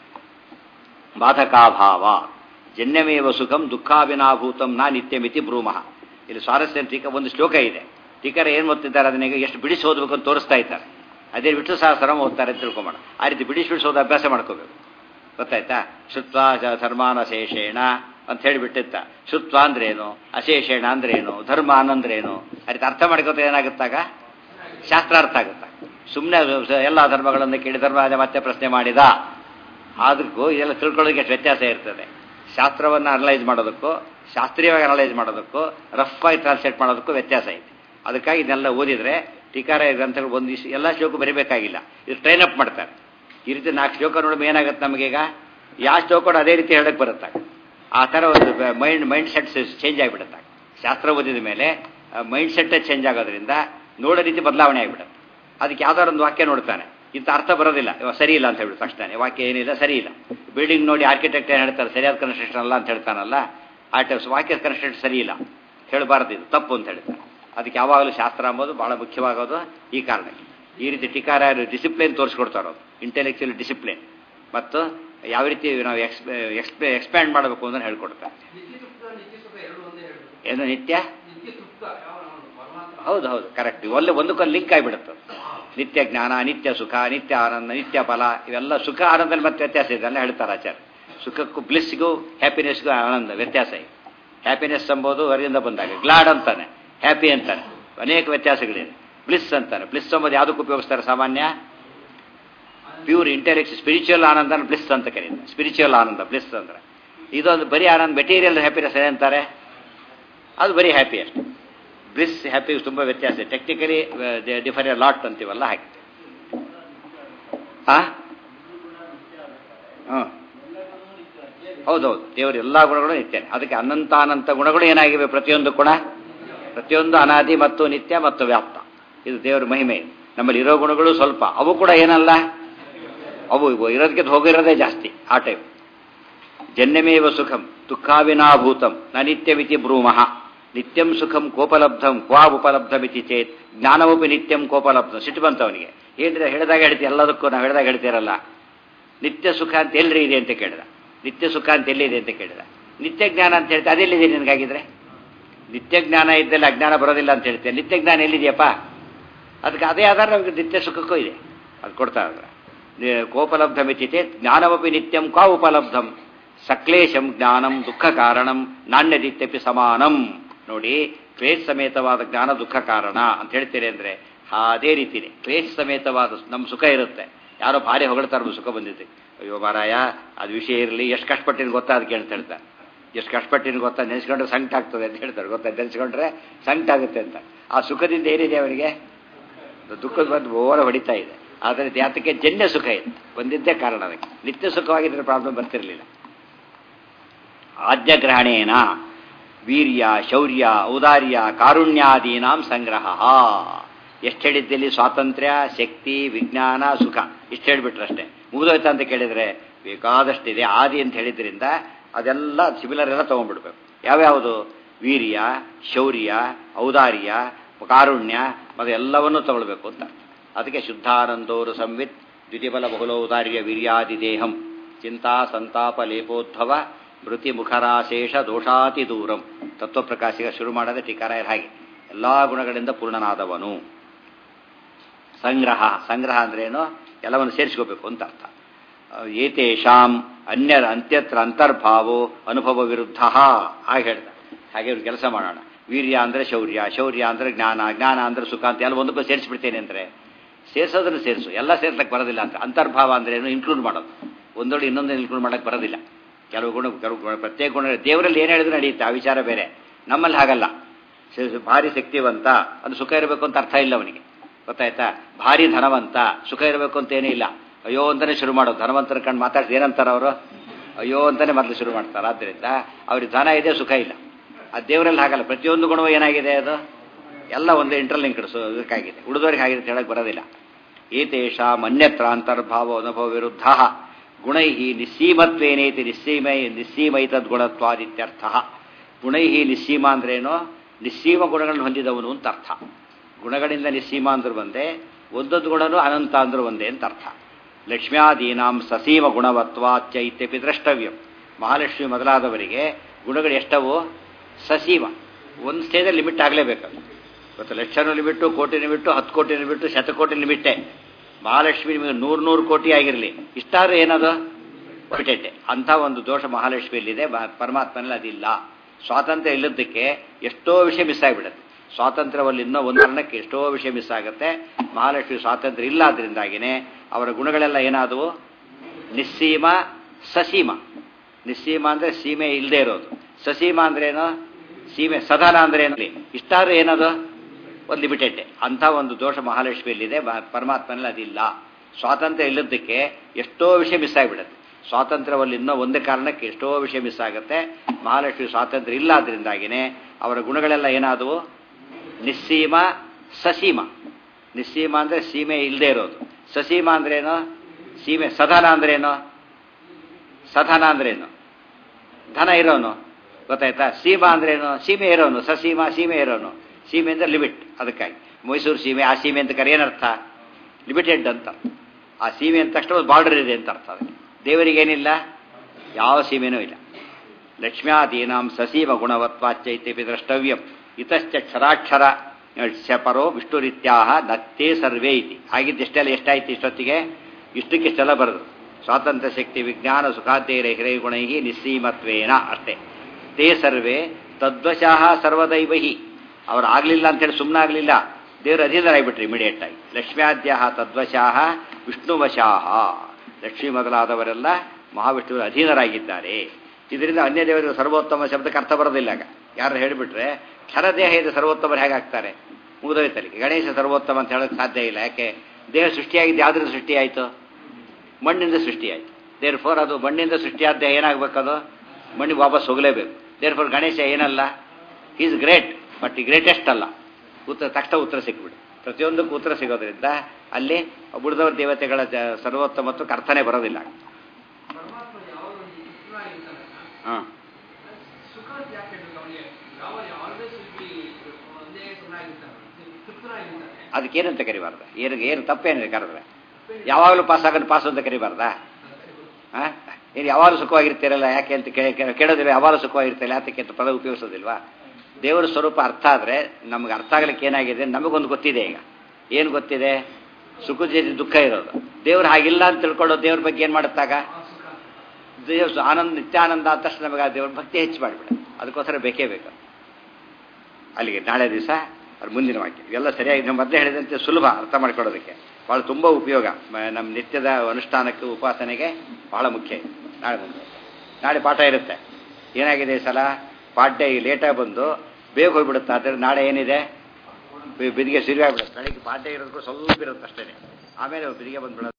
ಬಾಧಕಾಭಾವ ಜನ್ಯಮೇವ ಸುಖಂ ದುಃಖಾವಿನಾಭೂತಂ ನಾ ನಿತ್ಯಮಿತಿ ಬ್ರೂಮಃ ಇಲ್ಲಿ ಸ್ವಾರಸ್ಯ ಟೀಕಾ ಒಂದು ಶ್ಲೋಕ ಇದೆ ಟೀಕರ ಏನು ಓದ್ತಿದ್ದಾರೆ ಅದನ್ನ ಎಷ್ಟು ಬಿಡಿಸಿ ಓದಬೇಕು ಅಂತ ತೋರಿಸ್ತಾ ಇದ್ದಾರೆ ಅದೇ ವಿಷ್ಣು ಸಹಸ್ರಮ ಓದ್ತಾರೆ ಅಂತ ತಿಳ್ಕೊಂಬೋಣ ಆ ರೀತಿ ಬಿಡಿಸಿ ಬಿಡಿಸಿ ಓದೋ ಅಭ್ಯಾಸ ಮಾಡ್ಕೋಬೇಕು ಗೊತ್ತಾಯ್ತಾ ಶುತ್ವ ಧರ್ಮಾನ ಶೇಷೇಣ ಅಂತ ಹೇಳಿಬಿಟ್ಟಿತ್ತ ಶುತ್ವ ಅಂದ್ರೇನು ಅಶೇಷೇಣ ಅಂದ್ರೇನು ಧರ್ಮ ಅನ್ನಂದ್ರೇನು ಆ ರೀತಿ ಅರ್ಥ ಮಾಡ್ಕೋತ ಏನಾಗುತ್ತಾಗ ಶಾಸ್ತ್ರ ಅರ್ಥ ಆಗುತ್ತಾಗ ಸುಮ್ಮನೆ ಎಲ್ಲ ಧರ್ಮಗಳನ್ನು ಕೇಳಿ ಧರ್ಮ ಮತ್ತೆ ಪ್ರಶ್ನೆ ಮಾಡಿದ ಆದ್ರಿಗೂ ಇದೆಲ್ಲ ತಿಳ್ಕೊಳ್ಳೋದಕ್ಕೆ ಎಷ್ಟು ವ್ಯತ್ಯಾಸ ಇರ್ತದೆ ಶಾಸ್ತ್ರವನ್ನು ಅನಲೈಸ್ ಮಾಡೋದಕ್ಕೂ ಶಾಸ್ತ್ರೀಯವಾಗಿ ಅನಲೈಸ್ ಮಾಡೋದಕ್ಕೂ ರಫ್ ಆಗಿ ಟ್ರಾನ್ಸ್ಲೇಟ್ ಮಾಡೋದಕ್ಕೂ ವ್ಯತ್ಯಾಸ ಇದೆ ಅದಕ್ಕಾಗಿ ಇದನ್ನೆಲ್ಲ ಓದಿದ್ರೆ ಟೀಕಾರ ಗ್ರಂಥಗಳು ಒಂದು ಇಷ್ಟು ಎಲ್ಲ ಶ್ಲೋಕ ಬರೀಬೇಕಾಗಿಲ್ಲ ಇದು ಟ್ರೈನ್ ಅಪ್ ಮಾಡ್ತಾರೆ ಈ ರೀತಿ ನಾಲ್ಕು ಶ್ಲೋಕ ನೋಡಿದ್ರೆ ಏನಾಗುತ್ತೆ ನಮಗೀಗ ಯಾವ ಶ್ಲೋಕ ಕೂಡ ಅದೇ ರೀತಿ ಹೇಳಕ್ಕೆ ಬರುತ್ತೆ ಆ ಥರ ಒಂದು ಮೈಂಡ್ ಮೈಂಡ್ ಸೆಟ್ ಚೇಂಜ್ ಆಗಿಬಿಡುತ್ತೆ ಶಾಸ್ತ್ರ ಓದಿದ ಮೇಲೆ ಮೈಂಡ್ ಸೆಟ್ಟೇ ಚೇಂಜ್ ಆಗೋದ್ರಿಂದ ನೋಡೋ ರೀತಿ ಬದಲಾವಣೆ ಆಗಿಬಿಡುತ್ತೆ ಅದಕ್ಕೆ ಯಾವ್ದಾದ್ರು ಒಂದು ವಾಕ್ಯ ನೋಡ್ತಾನೆ ಇಂಥ ಅರ್ಥ ಬರೋದಿಲ್ಲ ಇವಾಗ ಸರಿ ಇಲ್ಲ ಅಂತ ಹೇಳ್ಬಿಟ್ಟು ತಕ್ಷಣ ವಾಕ್ಯ ಏನಿಲ್ಲ ಸರಿ ಇಲ್ಲ ಬಿಲ್ಡಿಂಗ್ ನೋಡಿ ಆರ್ಕಿಟೆಕ್ಟ್ ಏನು ಹೇಳ್ತಾರೆ ಸರಿಯಾದ ಕನ್ಸ್ಟ್ರಕ್ಷನ್ ಅಲ್ಲ ಅಂತ ಹೇಳ್ತಾನಲ್ಲ ಆ ಟೈಪ್ಸ್ ವಾಕ್ಯ ಕನ್ಸ್ಟ್ರಕ್ಷನ್ ಸರಿ ಇಲ್ಲ ಹೇಳಬಾರ್ದು ಇದು ತಪ್ಪು ಅಂತ ಹೇಳ್ತಾರೆ ಅದಕ್ಕೆ ಯಾವಾಗಲೂ ಶಾಸ್ತ್ರ ಅಂಬೋದು ಬಹಳ ಮುಖ್ಯವಾಗೋದು ಈ ಕಾರಣಕ್ಕೆ ಈ ರೀತಿ ಟೀಕಾರ ಡಿಸಿಪ್ಲಿನ್ ತೋರಿಸ್ಕೊಡ್ತಾರೋ ಇಂಟೆಲೆಕ್ಚುಯಲ್ ಡಿಸಿಪ್ಲಿನ್ ಮತ್ತು ಯಾವ ರೀತಿ ನಾವು ಎಕ್ಸ್ ಎಕ್ಸ್ಪೆ ಎಕ್ಸ್ಪ್ಯಾಂಡ್ ಮಾಡಬೇಕು ಅಂತ ಹೇಳ್ಕೊಡ್ತಾರೆ ಏನು ನಿತ್ಯ ಹೌದು ಹೌದು ಕರೆಕ್ಟ್ ಒಳ್ಳೆ ಒಂದಕ್ಕೊಂದು ಲಿಂಕ್ ಆಗಿಬಿಡುತ್ತೆ ನಿತ್ಯ ಜ್ಞಾನ ನಿತ್ಯ ಸುಖ ನಿತ್ಯ ಆನಂದ ನಿತ್ಯ ಫಲ ಇವೆಲ್ಲ ಸುಖ ಆನಂದಲ್ಲಿ ಮತ್ತೆ ವ್ಯತ್ಯಾಸ ಇದೆ ಎಲ್ಲ ಹೇಳ್ತಾರೆ ಆಚಾರ್ಯ ಸುಖಕ್ಕೂ ಬ್ಲಿಸ್ಗೂ ಹ್ಯಾಪಿನೆಸ್ಗೂ ಆನಂದ ವ್ಯತ್ಯಾಸ ಇದೆ ಹ್ಯಾಪಿನೆಸ್ ಎಂಬುದು ಹೊರಗಿಂದ ಬಂದಾಗ ಗ್ಲಾಡ್ ಅಂತಾನೆ ಹ್ಯಾಪಿ ಅಂತಾನೆ ಅನೇಕ ವ್ಯತ್ಯಾಸಗಳಿದೆ ಬ್ಲಿಸ್ ಅಂತಾನೆ ಬ್ಲಿಸ್ ಎಂಬುದು ಯಾವುದಕ್ಕೆ ಉಪಯೋಗಿಸ್ತಾರೆ ಸಾಮಾನ್ಯ ಪ್ಯೂರ್ ಇಂಟೆಲೆಕ್ಟ್ ಸ್ಪಿರಿಚುವಲ್ ಆನಂದ ಬ್ಲಿಸ್ ಅಂತ ಕರೀತಾರೆ ಸ್ಪಿರಿಚುವಲ್ ಆನಂದ ಬ್ಲಿಸ್ ಅಂದ್ರೆ ಇದೊಂದು ಬರೀ ಆನಂದ ಮೆಟೀರಿಯಲ್ ಹ್ಯಾಪಿನೆಸ್ ಏನಂತಾರೆ ಅದು ಬರೀ ಹ್ಯಾಪಿ ಅಷ್ಟೆ ಬ್ಲಿಸ್ ಹ್ಯಾಪಿ ತುಂಬ ವ್ಯತ್ಯಾಸ ಇದೆ ಟೆಕ್ನಿಕಲಿ ಡಿಫರ್ ಲಾಟ್ ಅಂತೀವಲ್ಲ ಹಾಗೆ ಹಾ ಹ್ಞೂ ಹೌದೌದು ದೇವರ ಎಲ್ಲ ಗುಣಗಳು ನಿತ್ಯ ಅದಕ್ಕೆ ಅನಂತಾನಂತ ಗುಣಗಳು ಏನಾಗಿವೆ ಪ್ರತಿಯೊಂದು ಗುಣ ಪ್ರತಿಯೊಂದು ಅನಾದಿ ಮತ್ತು ನಿತ್ಯ ಮತ್ತು ವ್ಯಾಪ್ತ ಇದು ದೇವರ ಮಹಿಮೆ ನಮ್ಮಲ್ಲಿ ಇರೋ ಗುಣಗಳು ಸ್ವಲ್ಪ ಅವು ಕೂಡ ಏನಲ್ಲ ಅವು ಇವು ಇರೋದಕ್ಕೆ ಹೋಗಿರೋದೇ ಜಾಸ್ತಿ ಆ ಟೈಪ್ ಜನ್ಯಮೇವ ಸುಖಂ ದುಃಖಾವಿನಾಭೂತಂ ನ ನಿತ್ಯಮಿತಿ ಬ್ರೂಮಃ ನಿತ್ಯಂ ಸುಖಂ ಕೋಪಲಬ್ಧಂ ಕ್ವಾ ಉಪಲಬ್ಧಮಿತಿ ಚೇತ್ ಜ್ಞಾನವಪಿ ನಿತ್ಯಂ ಕೋಪಲಬ್ಧಂ ಸಿಟ್ಟು ಬಂತು ಅವನಿಗೆ ಏನಿದೆ ಹೇಳಿದಾಗ ಹೇಳ್ತಿ ಎಲ್ಲದಕ್ಕೂ ನಾವು ಹೇಳಿದಾಗ ಹೇಳ್ತೀರಲ್ಲ ನಿತ್ಯ ಸುಖ ಅಂತ ಎಲ್ರಿ ಇದೆ ಅಂತ ಕೇಳಿದ ನಿತ್ಯ ಸುಖ ಅಂತ ಎಲ್ಲಿದೆ ಅಂತ ಕೇಳಿದ ನಿತ್ಯ ಜ್ಞಾನ ಅಂತ ಹೇಳ್ತಾ ಅದೆಲ್ಲಿದೆ ನಿನಗಾಗಿದ್ರೆ ನಿತ್ಯ ಜ್ಞಾನ ಇದ್ದಲ್ಲಿ ಅಜ್ಞಾನ ಬರೋದಿಲ್ಲ ಅಂತ ಹೇಳ್ತೇನೆ ನಿತ್ಯ ಜ್ಞಾನ ಎಲ್ಲಿದೆಯಪ್ಪ ಅದಕ್ಕೆ ಅದೇ ಆಧಾರ ನಮಗೆ ನಿತ್ಯ ಸುಖಕ್ಕೂ ಇದೆ ಅದು ಕೊಡ್ತಾ ಇದ್ರೆ ಕೋಪಲಬ್ಧ ಮಿತಿತೆ ಜ್ಞಾನವಪಿ ನಿತ್ಯಂ ಕ್ವಾ ಉಪಲಬ್ಧಂ ಸಕ್ಲೇಶಂ ಜ್ಞಾನಂ ದುಃಖ ಕಾರಣಂ ನಾಣ್ಯದಿತ್ಯಪಿ ಸಮಾನಂ ನೋಡಿ ಕ್ಲೇಶ್ ಸಮೇತವಾದ ಜ್ಞಾನ ದುಃಖ ಕಾರಣ ಅಂತ ಹೇಳ್ತೀರಿ ಅಂದ್ರೆ ಅದೇ ರೀತಿನೇ ಕ್ಲೇಶ್ ಸಮೇತವಾದ ನಮ್ಮ ಸುಖ ಇರುತ್ತೆ ಯಾರೋ ಭಾರಿ ಹೊಗಳ್ತಾರ ಸುಖ ಬಂದಿದೆ ಅಯ್ಯೋ ಮಾರಾಯ ಅದು ವಿಷಯ ಇರಲಿ ಎಷ್ಟು ಕಷ್ಟಪಟ್ಟಿನ ಗೊತ್ತಾ ಅದಕ್ಕೆ ಅಂತ ಹೇಳ್ತಾರೆ ಎಷ್ಟು ಕಷ್ಟಪಟ್ಟಿನ ಗೊತ್ತಾ ನೆನೆಸ್ಕೊಂಡ್ರೆ ಸಂಕಟ ಆಗ್ತದೆ ಅಂತ ಹೇಳ್ತಾರೆ ಗೊತ್ತಾ ನೆನೆಸ್ಕೊಂಡ್ರೆ ಸಂಕಟ ಆಗುತ್ತೆ ಅಂತ ಆ ಸುಖದಿಂದ ಏನಿದೆ ಅವರಿಗೆ ದುಃಖದ ಬಂದು ಓರ ಹೊಡಿತಾ ಇದೆ ಆದರೆ ಜಾತಕ್ಕೆ ಜನ್ಯ ಸುಖ ಇದೆ ಬಂದಿದ್ದೇ ಕಾರಣ ಅದಕ್ಕೆ ನಿತ್ಯ ಸುಖವಾಗಿದ್ದರೆ ಪ್ರಾಬ್ಲಮ್ ಬರ್ತಿರಲಿಲ್ಲ ಆದ್ಯಗ್ರಹಣೇನ ವೀರ್ಯ ಶೌರ್ಯ ಔದಾರ್ಯ ಕಾರುಣ್ಯಾದೀನಾಂ ಸಂಗ್ರಹ ಎಷ್ಟು ಹೇಳಿದ್ದಲ್ಲಿ ಸ್ವಾತಂತ್ರ್ಯ ಶಕ್ತಿ ವಿಜ್ಞಾನ ಸುಖ ಇಷ್ಟು ಹೇಳಿಬಿಟ್ರಷ್ಟೇ ಮುಗಿದೋಯ್ತಾ ಅಂತ ಕೇಳಿದರೆ ಬೇಕಾದಷ್ಟಿದೆ ಆದಿ ಅಂತ ಹೇಳಿದ್ರಿಂದ ಅದೆಲ್ಲ ಸಿಮಿಲರ್ ಎಲ್ಲ ತೊಗೊಂಡ್ಬಿಡ್ಬೇಕು ಯಾವ್ಯಾವುದು ವೀರ್ಯ ಶೌರ್ಯ ಔದಾರ್ಯ ಕಾರುಣ್ಯ ಮತ್ತು ಎಲ್ಲವನ್ನೂ ತಗೊಳ್ಬೇಕು ಅಂತ ಅದಕ್ಕೆ ಶುದ್ಧಾನಂದೋರು ಸಂವಿತ್ ದ್ವಿತಿಬಲ ಬಹುಲೌದಾರ್ಯ ವೀರ್ಯಾದಿ ದೇಹಂ ಚಿಂತಾ ಸಂತಾಪ ಲೇಪೋದ್ಭವ ಮೃತಿ ಮುಖರಾಶೇಷ ದೋಷಾತಿ ದೂರಂ ತತ್ವಪ್ರಕಾಶಿಗ ಶುರು ಮಾಡದೆ ಟೀಕಾರಾಯರ್ ಹಾಗೆ ಎಲ್ಲಾ ಗುಣಗಳಿಂದ ಪೂರ್ಣನಾದವನು ಸಂಗ್ರಹ ಸಂಗ್ರಹ ಅಂದ್ರೇನು ಎಲ್ಲವನ್ನು ಸೇರಿಸ್ಕೋಬೇಕು ಅಂತ ಅರ್ಥ ಏತೇಷಾಂ ಅನ್ಯರ ಅಂತ್ಯತ್ರ ಅಂತರ್ಭಾವೋ ಅನುಭವ ವಿರುದ್ಧ ಹಾಗೆ ಹೇಳ್ದ ಹಾಗೆ ಇವ್ರು ಕೆಲಸ ಮಾಡೋಣ ವೀರ್ಯ ಅಂದ್ರೆ ಶೌರ್ಯ ಶೌರ್ಯ ಅಂದ್ರೆ ಜ್ಞಾನ ಜ್ಞಾನ ಅಂದ್ರೆ ಸುಖ ಅಂತ ಎಲ್ಲ ಒಂದಕ್ಕೂ ಸೇರಿಸ್ಬಿಡ್ತೇನೆ ಅಂದ್ರೆ ಸೇರಿಸೋದನ್ನು ಸೇರಿಸು ಎಲ್ಲ ಸೇರ್ಸಕ್ಕೆ ಬರೋದಿಲ್ಲ ಅಂತ ಅಂತರ್ಭಾವ ಅಂದ್ರೆ ಏನು ಇನ್ಕ್ಲೂಡ್ ಮಾಡೋದು ಒಂದೊಳ್ಳೆ ಇನ್ನೊಂದು ಇನ್ಕ್ಲೂಡ್ ಮಾಡಕ್ಕೆ ಬರೋದಿಲ್ಲ ಕೆಲವು ಗುಣ ಕೆಲವು ಗುಣ ಪ್ರತ್ಯೇಕ ಗುಣ ದೇವರಲ್ಲಿ ಏನು ಹೇಳಿದ್ರು ನಡೆಯುತ್ತೆ ಆ ವಿಚಾರ ಬೇರೆ ನಮ್ಮಲ್ಲಿ ಹಾಗಲ್ಲ ಭಾರಿ ಶಕ್ತಿವಂತ ಅದು ಸುಖ ಇರಬೇಕು ಅಂತ ಅರ್ಥ ಇಲ್ಲ ಅವನಿಗೆ ಗೊತ್ತಾಯ್ತಾ ಭಾರಿ ಧನವಂತ ಸುಖ ಇರಬೇಕು ಅಂತ ಏನೂ ಇಲ್ಲ ಅಯ್ಯೋ ಅಂತಾನೆ ಶುರು ಮಾಡೋದು ಧನವಂತರ ಕಂಡು ಮಾತಾಡ್ಸಿ ಏನಂತಾರ ಅವರು ಅಯ್ಯೋ ಅಂತಾನೆ ಮೊದಲು ಶುರು ಮಾಡ್ತಾರೆ ಆದ್ದರಿಂದ ಅವ್ರಿಗೆ ಧನ ಇದೆ ಸುಖ ಇಲ್ಲ ಆ ದೇವರಲ್ಲಿ ಹಾಗಲ್ಲ ಪ್ರತಿಯೊಂದು ಗುಣವೂ ಏನಾಗಿದೆ ಅದು ಎಲ್ಲ ಒಂದು ಇಂಟರ್ಲಿಂಕ್ಡ್ ಇದಕ್ಕಾಗಿದೆ ಉಳಿದವರಿಗೆ ಹಾಗಿದೆ ಅಂತ ಹೇಳಕ್ ಬರೋದಿಲ್ಲ ಏತೇಷ ಮನ್ಯತ್ರ ಅಂತರ್ಭಾವ ಅನುಭವ ವಿರುದ್ಧ ಗುಣೈ ನಿಸ್ಸೀಮತ್ವೇನೇತಿ ನಿಸ್ಸೀಮೈ ನಿಸ್ಸೀಮೈತದ್ ಗುಣತ್ವಾದಿತ್ಯರ್ಥ ಗುಣೈ ನಿಸ್ಸೀಮ ಅಂದ್ರೇನು ನಿಸ್ಸೀಮ ಗುಣಗಳನ್ನು ಹೊಂದಿದವನು ಅಂತ ಅರ್ಥ ಗುಣಗಳಿಂದ ನಿಸ್ಸೀಮ ಅಂದ್ರು ಒಂದೇ ಒಂದೊಂದು ಗುಣನು ಅನಂತ ಅಂದ್ರು ಒಂದೇ ಅಂತ ಅರ್ಥ ಲಕ್ಷ್ಮ್ಯಾದೀನಾಂ ಸಸೀಮ ಗುಣವತ್ವಾಚ್ಯ ಇತ್ಯಪಿ ದ್ರಷ್ಟವ್ಯಂ ಮಹಾಲಕ್ಷ್ಮಿ ಮೊದಲಾದವರಿಗೆ ಗುಣಗಳು ಎಷ್ಟವು ಸಸೀಮ ಒಂದು ಸ್ಟೇಜಲ್ಲಿ ಲಿಮಿಟ್ ಆಗಲೇಬೇಕು ಇವತ್ತು ಲಕ್ಷನೂ ಲಿಮಿಟ್ಟು ಕೋಟಿ ಲಿಮಿಟ್ಟು ಹತ್ತು ಕೋಟಿ ಲಿಮಿಟ್ಟು ಶತಕೋಟಿ ಲಿಮಿಟ್ಟೆ ಮಹಾಲಕ್ಷ್ಮಿ ನಿಮಗೆ ನೂರು ನೂರು ಕೋಟಿ ಆಗಿರಲಿ ಇಷ್ಟಾದ್ರೂ ಏನದು ಬಿಟ್ಟೈತೆ ಅಂಥ ಒಂದು ದೋಷ ಮಹಾಲಕ್ಷ್ಮಿಯಲ್ಲಿದೆ ಪರಮಾತ್ಮನಲ್ಲಿ ಅದಿಲ್ಲ ಸ್ವಾತಂತ್ರ್ಯ ಇಲ್ಲದಕ್ಕೆ ಎಷ್ಟೋ ವಿಷಯ ಮಿಸ್ ಆಗಿಬಿಡುತ್ತೆ ಸ್ವಾತಂತ್ರ್ಯವಲ್ಲಿ ಇನ್ನೂ ಒಂದು ಕಾರಣಕ್ಕೆ ಎಷ್ಟೋ ವಿಷಯ ಮಿಸ್ ಆಗುತ್ತೆ ಮಹಾಲಕ್ಷ್ಮಿ ಸ್ವಾತಂತ್ರ್ಯ ಇಲ್ಲ ಆದ್ರಿಂದಾಗಿನೇ ಅವರ ಗುಣಗಳೆಲ್ಲ ಏನಾದವು ನಿಸ್ಸೀಮ ಸಸೀಮ ನಿಸ್ಸೀಮ ಅಂದ್ರೆ ಸೀಮೆ ಇಲ್ಲದೆ ಇರೋದು ಸಸೀಮ ಅಂದ್ರೇನು ಸೀಮೆ ಸದನ ಅಂದ್ರೆ ಏನು ಇಷ್ಟಾದ್ರೂ ಏನದು ಒಂದು ಲಿಮಿಟೆಡ್ ಅಂಥ ಒಂದು ದೋಷ ಮಹಾಲಕ್ಷ್ಮಿಯಲ್ಲಿದೆ ಪರಮಾತ್ಮನಲ್ಲಿ ಅದಿಲ್ಲ ಸ್ವಾತಂತ್ರ್ಯ ಇಲ್ಲದಕ್ಕೆ ಎಷ್ಟೋ ವಿಷಯ ಮಿಸ್ ಆಗಿಬಿಡುತ್ತೆ ಸ್ವಾತಂತ್ರ್ಯವಲ್ಲಿ ಇನ್ನೂ ಒಂದು ಕಾರಣಕ್ಕೆ ಎಷ್ಟೋ ವಿಷಯ ಮಿಸ್ ಆಗುತ್ತೆ ಮಹಾಲಕ್ಷ್ಮಿ ಸ್ವಾತಂತ್ರ್ಯ ಇಲ್ಲ ಆದ್ರಿಂದಾಗಿನೇ ಅವರ ಗುಣಗಳೆಲ್ಲ ಏನಾದವು ನಿಸ್ಸೀಮ ಸಸೀಮ ನಿಸ್ಸೀಮ ಅಂದ್ರೆ ಸೀಮೆ ಇಲ್ಲದೆ ಇರೋದು ಸಸೀಮ ಅಂದ್ರೇನು ಸೀಮೆ ಸದನ ಅಂದ್ರೇನು ಸದನ ಅಂದ್ರೇನು ಧನ ಇರೋನು ಗೊತ್ತಾಯ್ತಾ ಸೀಮಾ ಅಂದ್ರೇನು ಸೀಮೆ ಇರೋನು ಸಸೀಮ ಸೀಮೆ ಇರೋನು ಸೀಮೆ ಅಂದ್ರೆ ಲಿಮಿಟ್ ಅದಕ್ಕಾಗಿ ಮೈಸೂರು ಸೀಮೆ ಆ ಸೀಮೆ ಅಂತ ಕರೆ ಏನರ್ಥ ಲಿಮಿಟೆಡ್ ಅಂತ ಆ ಸೀಮೆ ಅಂತ ತಕ್ಷಣ ಬಾರ್ಡರ್ ಇದೆ ಅಂತ ಅರ್ಥ ಅದಕ್ಕೆ ದೇವರಿಗೇನಿಲ್ಲ ಯಾವ ಸೀಮೆನೂ ಇಲ್ಲ ಲಕ್ಷ್ಮ್ಯಾದೀನಾಂ ಸಸೀಮ ಗುಣವತ್ವಾಚೈತ್ಯಪಿ ದ್ರಷ್ಟವ್ಯಂ ಇತಶ್ಚ ಕ್ಷರಾಕ್ಷರ ಪರೋ ವಿಷ್ಣುರಿತ್ಯಾಹ ನತ್ತೇ ಸರ್ವೇ ಇತಿ ಆಗಿದ್ದೆಷ್ಟೆಲ್ಲ ಎಷ್ಟಾಯ್ತು ಇಷ್ಟೊತ್ತಿಗೆ ಇಷ್ಟಕ್ಕಿಷ್ಟೆಲ್ಲ ಬರೋದು ಸ್ವಾತಂತ್ರ್ಯ ಶಕ್ತಿ ವಿಜ್ಞಾನ ಸುಖಾದ್ಯೈರ ಹಿರೈಗುಣೈ ನಿಸ್ಸೀಮತ್ವೇನ ಅಷ್ಟೇ ತೇ ಸರ್ವೇ ತದ್ವಶಃ ಸರ್ವದೈವಹಿ ಅವ್ರು ಆಗ್ಲಿಲ್ಲ ಅಂತೇಳಿ ಸುಮ್ಮನೆ ಆಗಲಿಲ್ಲ ದೇವರು ಅಧೀನರಾಗಿಬಿಟ್ರಿ ಇಮಿಡಿಯೇಟ್ ಆಗಿ ಲಕ್ಷ್ಮ್ಯಾದ್ಯ ತದ್ವಶಃ ವಿಷ್ಣುವಶಾಹ ಲಕ್ಷ್ಮೀ ಮೊದಲಾದವರೆಲ್ಲ ಮಹಾವಿಷ್ಣುವಿನ ಅಧೀನರಾಗಿದ್ದಾರೆ ಇದರಿಂದ ಅನ್ಯ ದೇವರಿಗೆ ಸರ್ವೋತ್ತಮ ಶಬ್ದಕ್ಕೆ ಅರ್ಥ ಬರೋದಿಲ್ಲ ಆಗ ಯಾರು ಹೇಳಿಬಿಟ್ರೆ ಕ್ಷರದೇಹ ಇದೆ ಸರ್ವೋತ್ತಮರು ಹೇಗಾಗ್ತಾರೆ ಮುಗಿದೋಯ್ತಲ್ಲಿ ಗಣೇಶ ಸರ್ವೋತ್ತಮ ಅಂತ ಹೇಳೋಕ್ಕೆ ಸಾಧ್ಯ ಇಲ್ಲ ಯಾಕೆ ದೇಹ ಸೃಷ್ಟಿಯಾಗಿದ್ದು ಯಾವುದರಿಂದ ಸೃಷ್ಟಿಯಾಯಿತು ಮಣ್ಣಿಂದ ಸೃಷ್ಟಿಯಾಯಿತು ದೇರ್ ಫೋರ್ ಅದು ಮಣ್ಣಿಂದ ಸೃಷ್ಟಿಯಾದ ಏನಾಗಬೇಕದು ಮಣ್ಣಿಗೆ ವಾಪಸ್ ಹೋಗಲೇಬೇಕು ದೇರ್ ಫೋರ್ ಗಣೇಶ ಏನಲ್ಲ ಈಸ್ ಗ್ರೇಟ್ ಬಟ್ ಈ ಗ್ರೇಟೆಸ್ಟ್ ಅಲ್ಲ ಉತ್ತರ ತಕ್ಷಣ ಉತ್ತರ ಸಿಕ್ಬಿಡು ಪ್ರತಿಯೊಂದಕ್ಕೂ ಉತ್ತರ ಸಿಗೋದ್ರಿಂದ ಅಲ್ಲಿ ಬುಡದವ್ರ ದೇವತೆಗಳ ಸರ್ವೋತ್ತಮತ್ವಕ್ಕೆ ಅರ್ಥನೇ ಬರೋದಿಲ್ಲ ಹಾಂ ಅದಕ್ಕೇನಂತ ಕರಿಬಾರ್ದ ಏನು ಏನು ತಪ್ಪೇನಿದೆ ಕರೆದ್ರೆ ಯಾವಾಗಲೂ ಪಾಸ್ ಆಗೋದು ಪಾಸ್ ಅಂತ ಕರಿಬಾರ್ದಾ ಹಾಂ ಏನು ಯಾವಾಗಲೂ ಸುಖವಾಗಿರ್ತೀರಲ್ಲ ಯಾಕೆ ಅಂತ ಕೇಳೋದಿಲ್ಲ ಯಾವಾಗಲೂ ಸುಖವಾಗಿರ್ತಿಲ್ಲ ಯಾತಕ್ಕೆ ಅಂತ ಪದ ಉಪಯೋಗಿಸೋದಿಲ್ವಾ ದೇವರ ಸ್ವರೂಪ ಅರ್ಥ ಆದರೆ ನಮ್ಗೆ ಅರ್ಥ ಆಗ್ಲಿಕ್ಕೆ ಏನಾಗಿದೆ ನಮಗೊಂದು ಗೊತ್ತಿದೆ ಈಗ ಏನು ಗೊತ್ತಿದೆ ಸುಖ ಜೊತೆ ದುಃಖ ಇರೋದು ದೇವ್ರು ಹಾಗಿಲ್ಲ ಅಂತ ತಿಳ್ಕೊಳ್ಳೋ ದೇವ್ರ ಬಗ್ಗೆ ಏನು ಮಾಡುತ್ತಾಗ ದೇವ್ರ ಆನಂದ ನಿತ್ಯಾನಂದ ಆದ ತಕ್ಷಣ ನಮಗೆ ಆ ದೇವ್ರ ಭಕ್ತಿ ಹೆಚ್ಚು ಮಾಡಿಬಿಡ ಅದಕ್ಕೋಸ್ಕರ ಬೇಕೇ ಬೇಕು ಅಲ್ಲಿಗೆ ನಾಳೆ ದಿವಸ ಅದು ಮುಂದಿನ ವಾಕ್ಯ ಇವೆಲ್ಲ ಸರಿಯಾಗಿ ನಾವು ಮೊದಲೇ ಹೇಳಿದಂತೆ ಸುಲಭ ಅರ್ಥ ಮಾಡ್ಕೊಳ್ಳೋದಕ್ಕೆ ಭಾಳ ತುಂಬ ಉಪಯೋಗ ನಮ್ಮ ನಿತ್ಯದ ಅನುಷ್ಠಾನಕ್ಕೆ ಉಪಾಸನೆಗೆ ಭಾಳ ಮುಖ್ಯ ನಾಳೆ ಮುಂದೆ ನಾಳೆ ಪಾಠ ಇರುತ್ತೆ ಏನಾಗಿದೆ ಈ ಸಲ ಪಾಠ್ಯ ಲೇಟಾಗಿ ಬಂದು ಬೇಗ ಹೋಗ್ಬಿಡುತ್ತೆ ಆದರೆ ನಾಳೆ ಏನಿದೆ ಬಿದಿಗೆ ಸಿರಿಯಾಗ್ಬಿಡುತ್ತೆ ಬೆಳಗ್ಗೆ ಪಾಠ ಇರೋದಕ್ಕೂ ಸ್ವಲ್ಪ ಇರುತ್ತೆ ಅಷ್ಟೇ ಆಮೇಲೆ ಬಿದಿಗೆ ಬಂದ್ಬಿಡುತ್ತೆ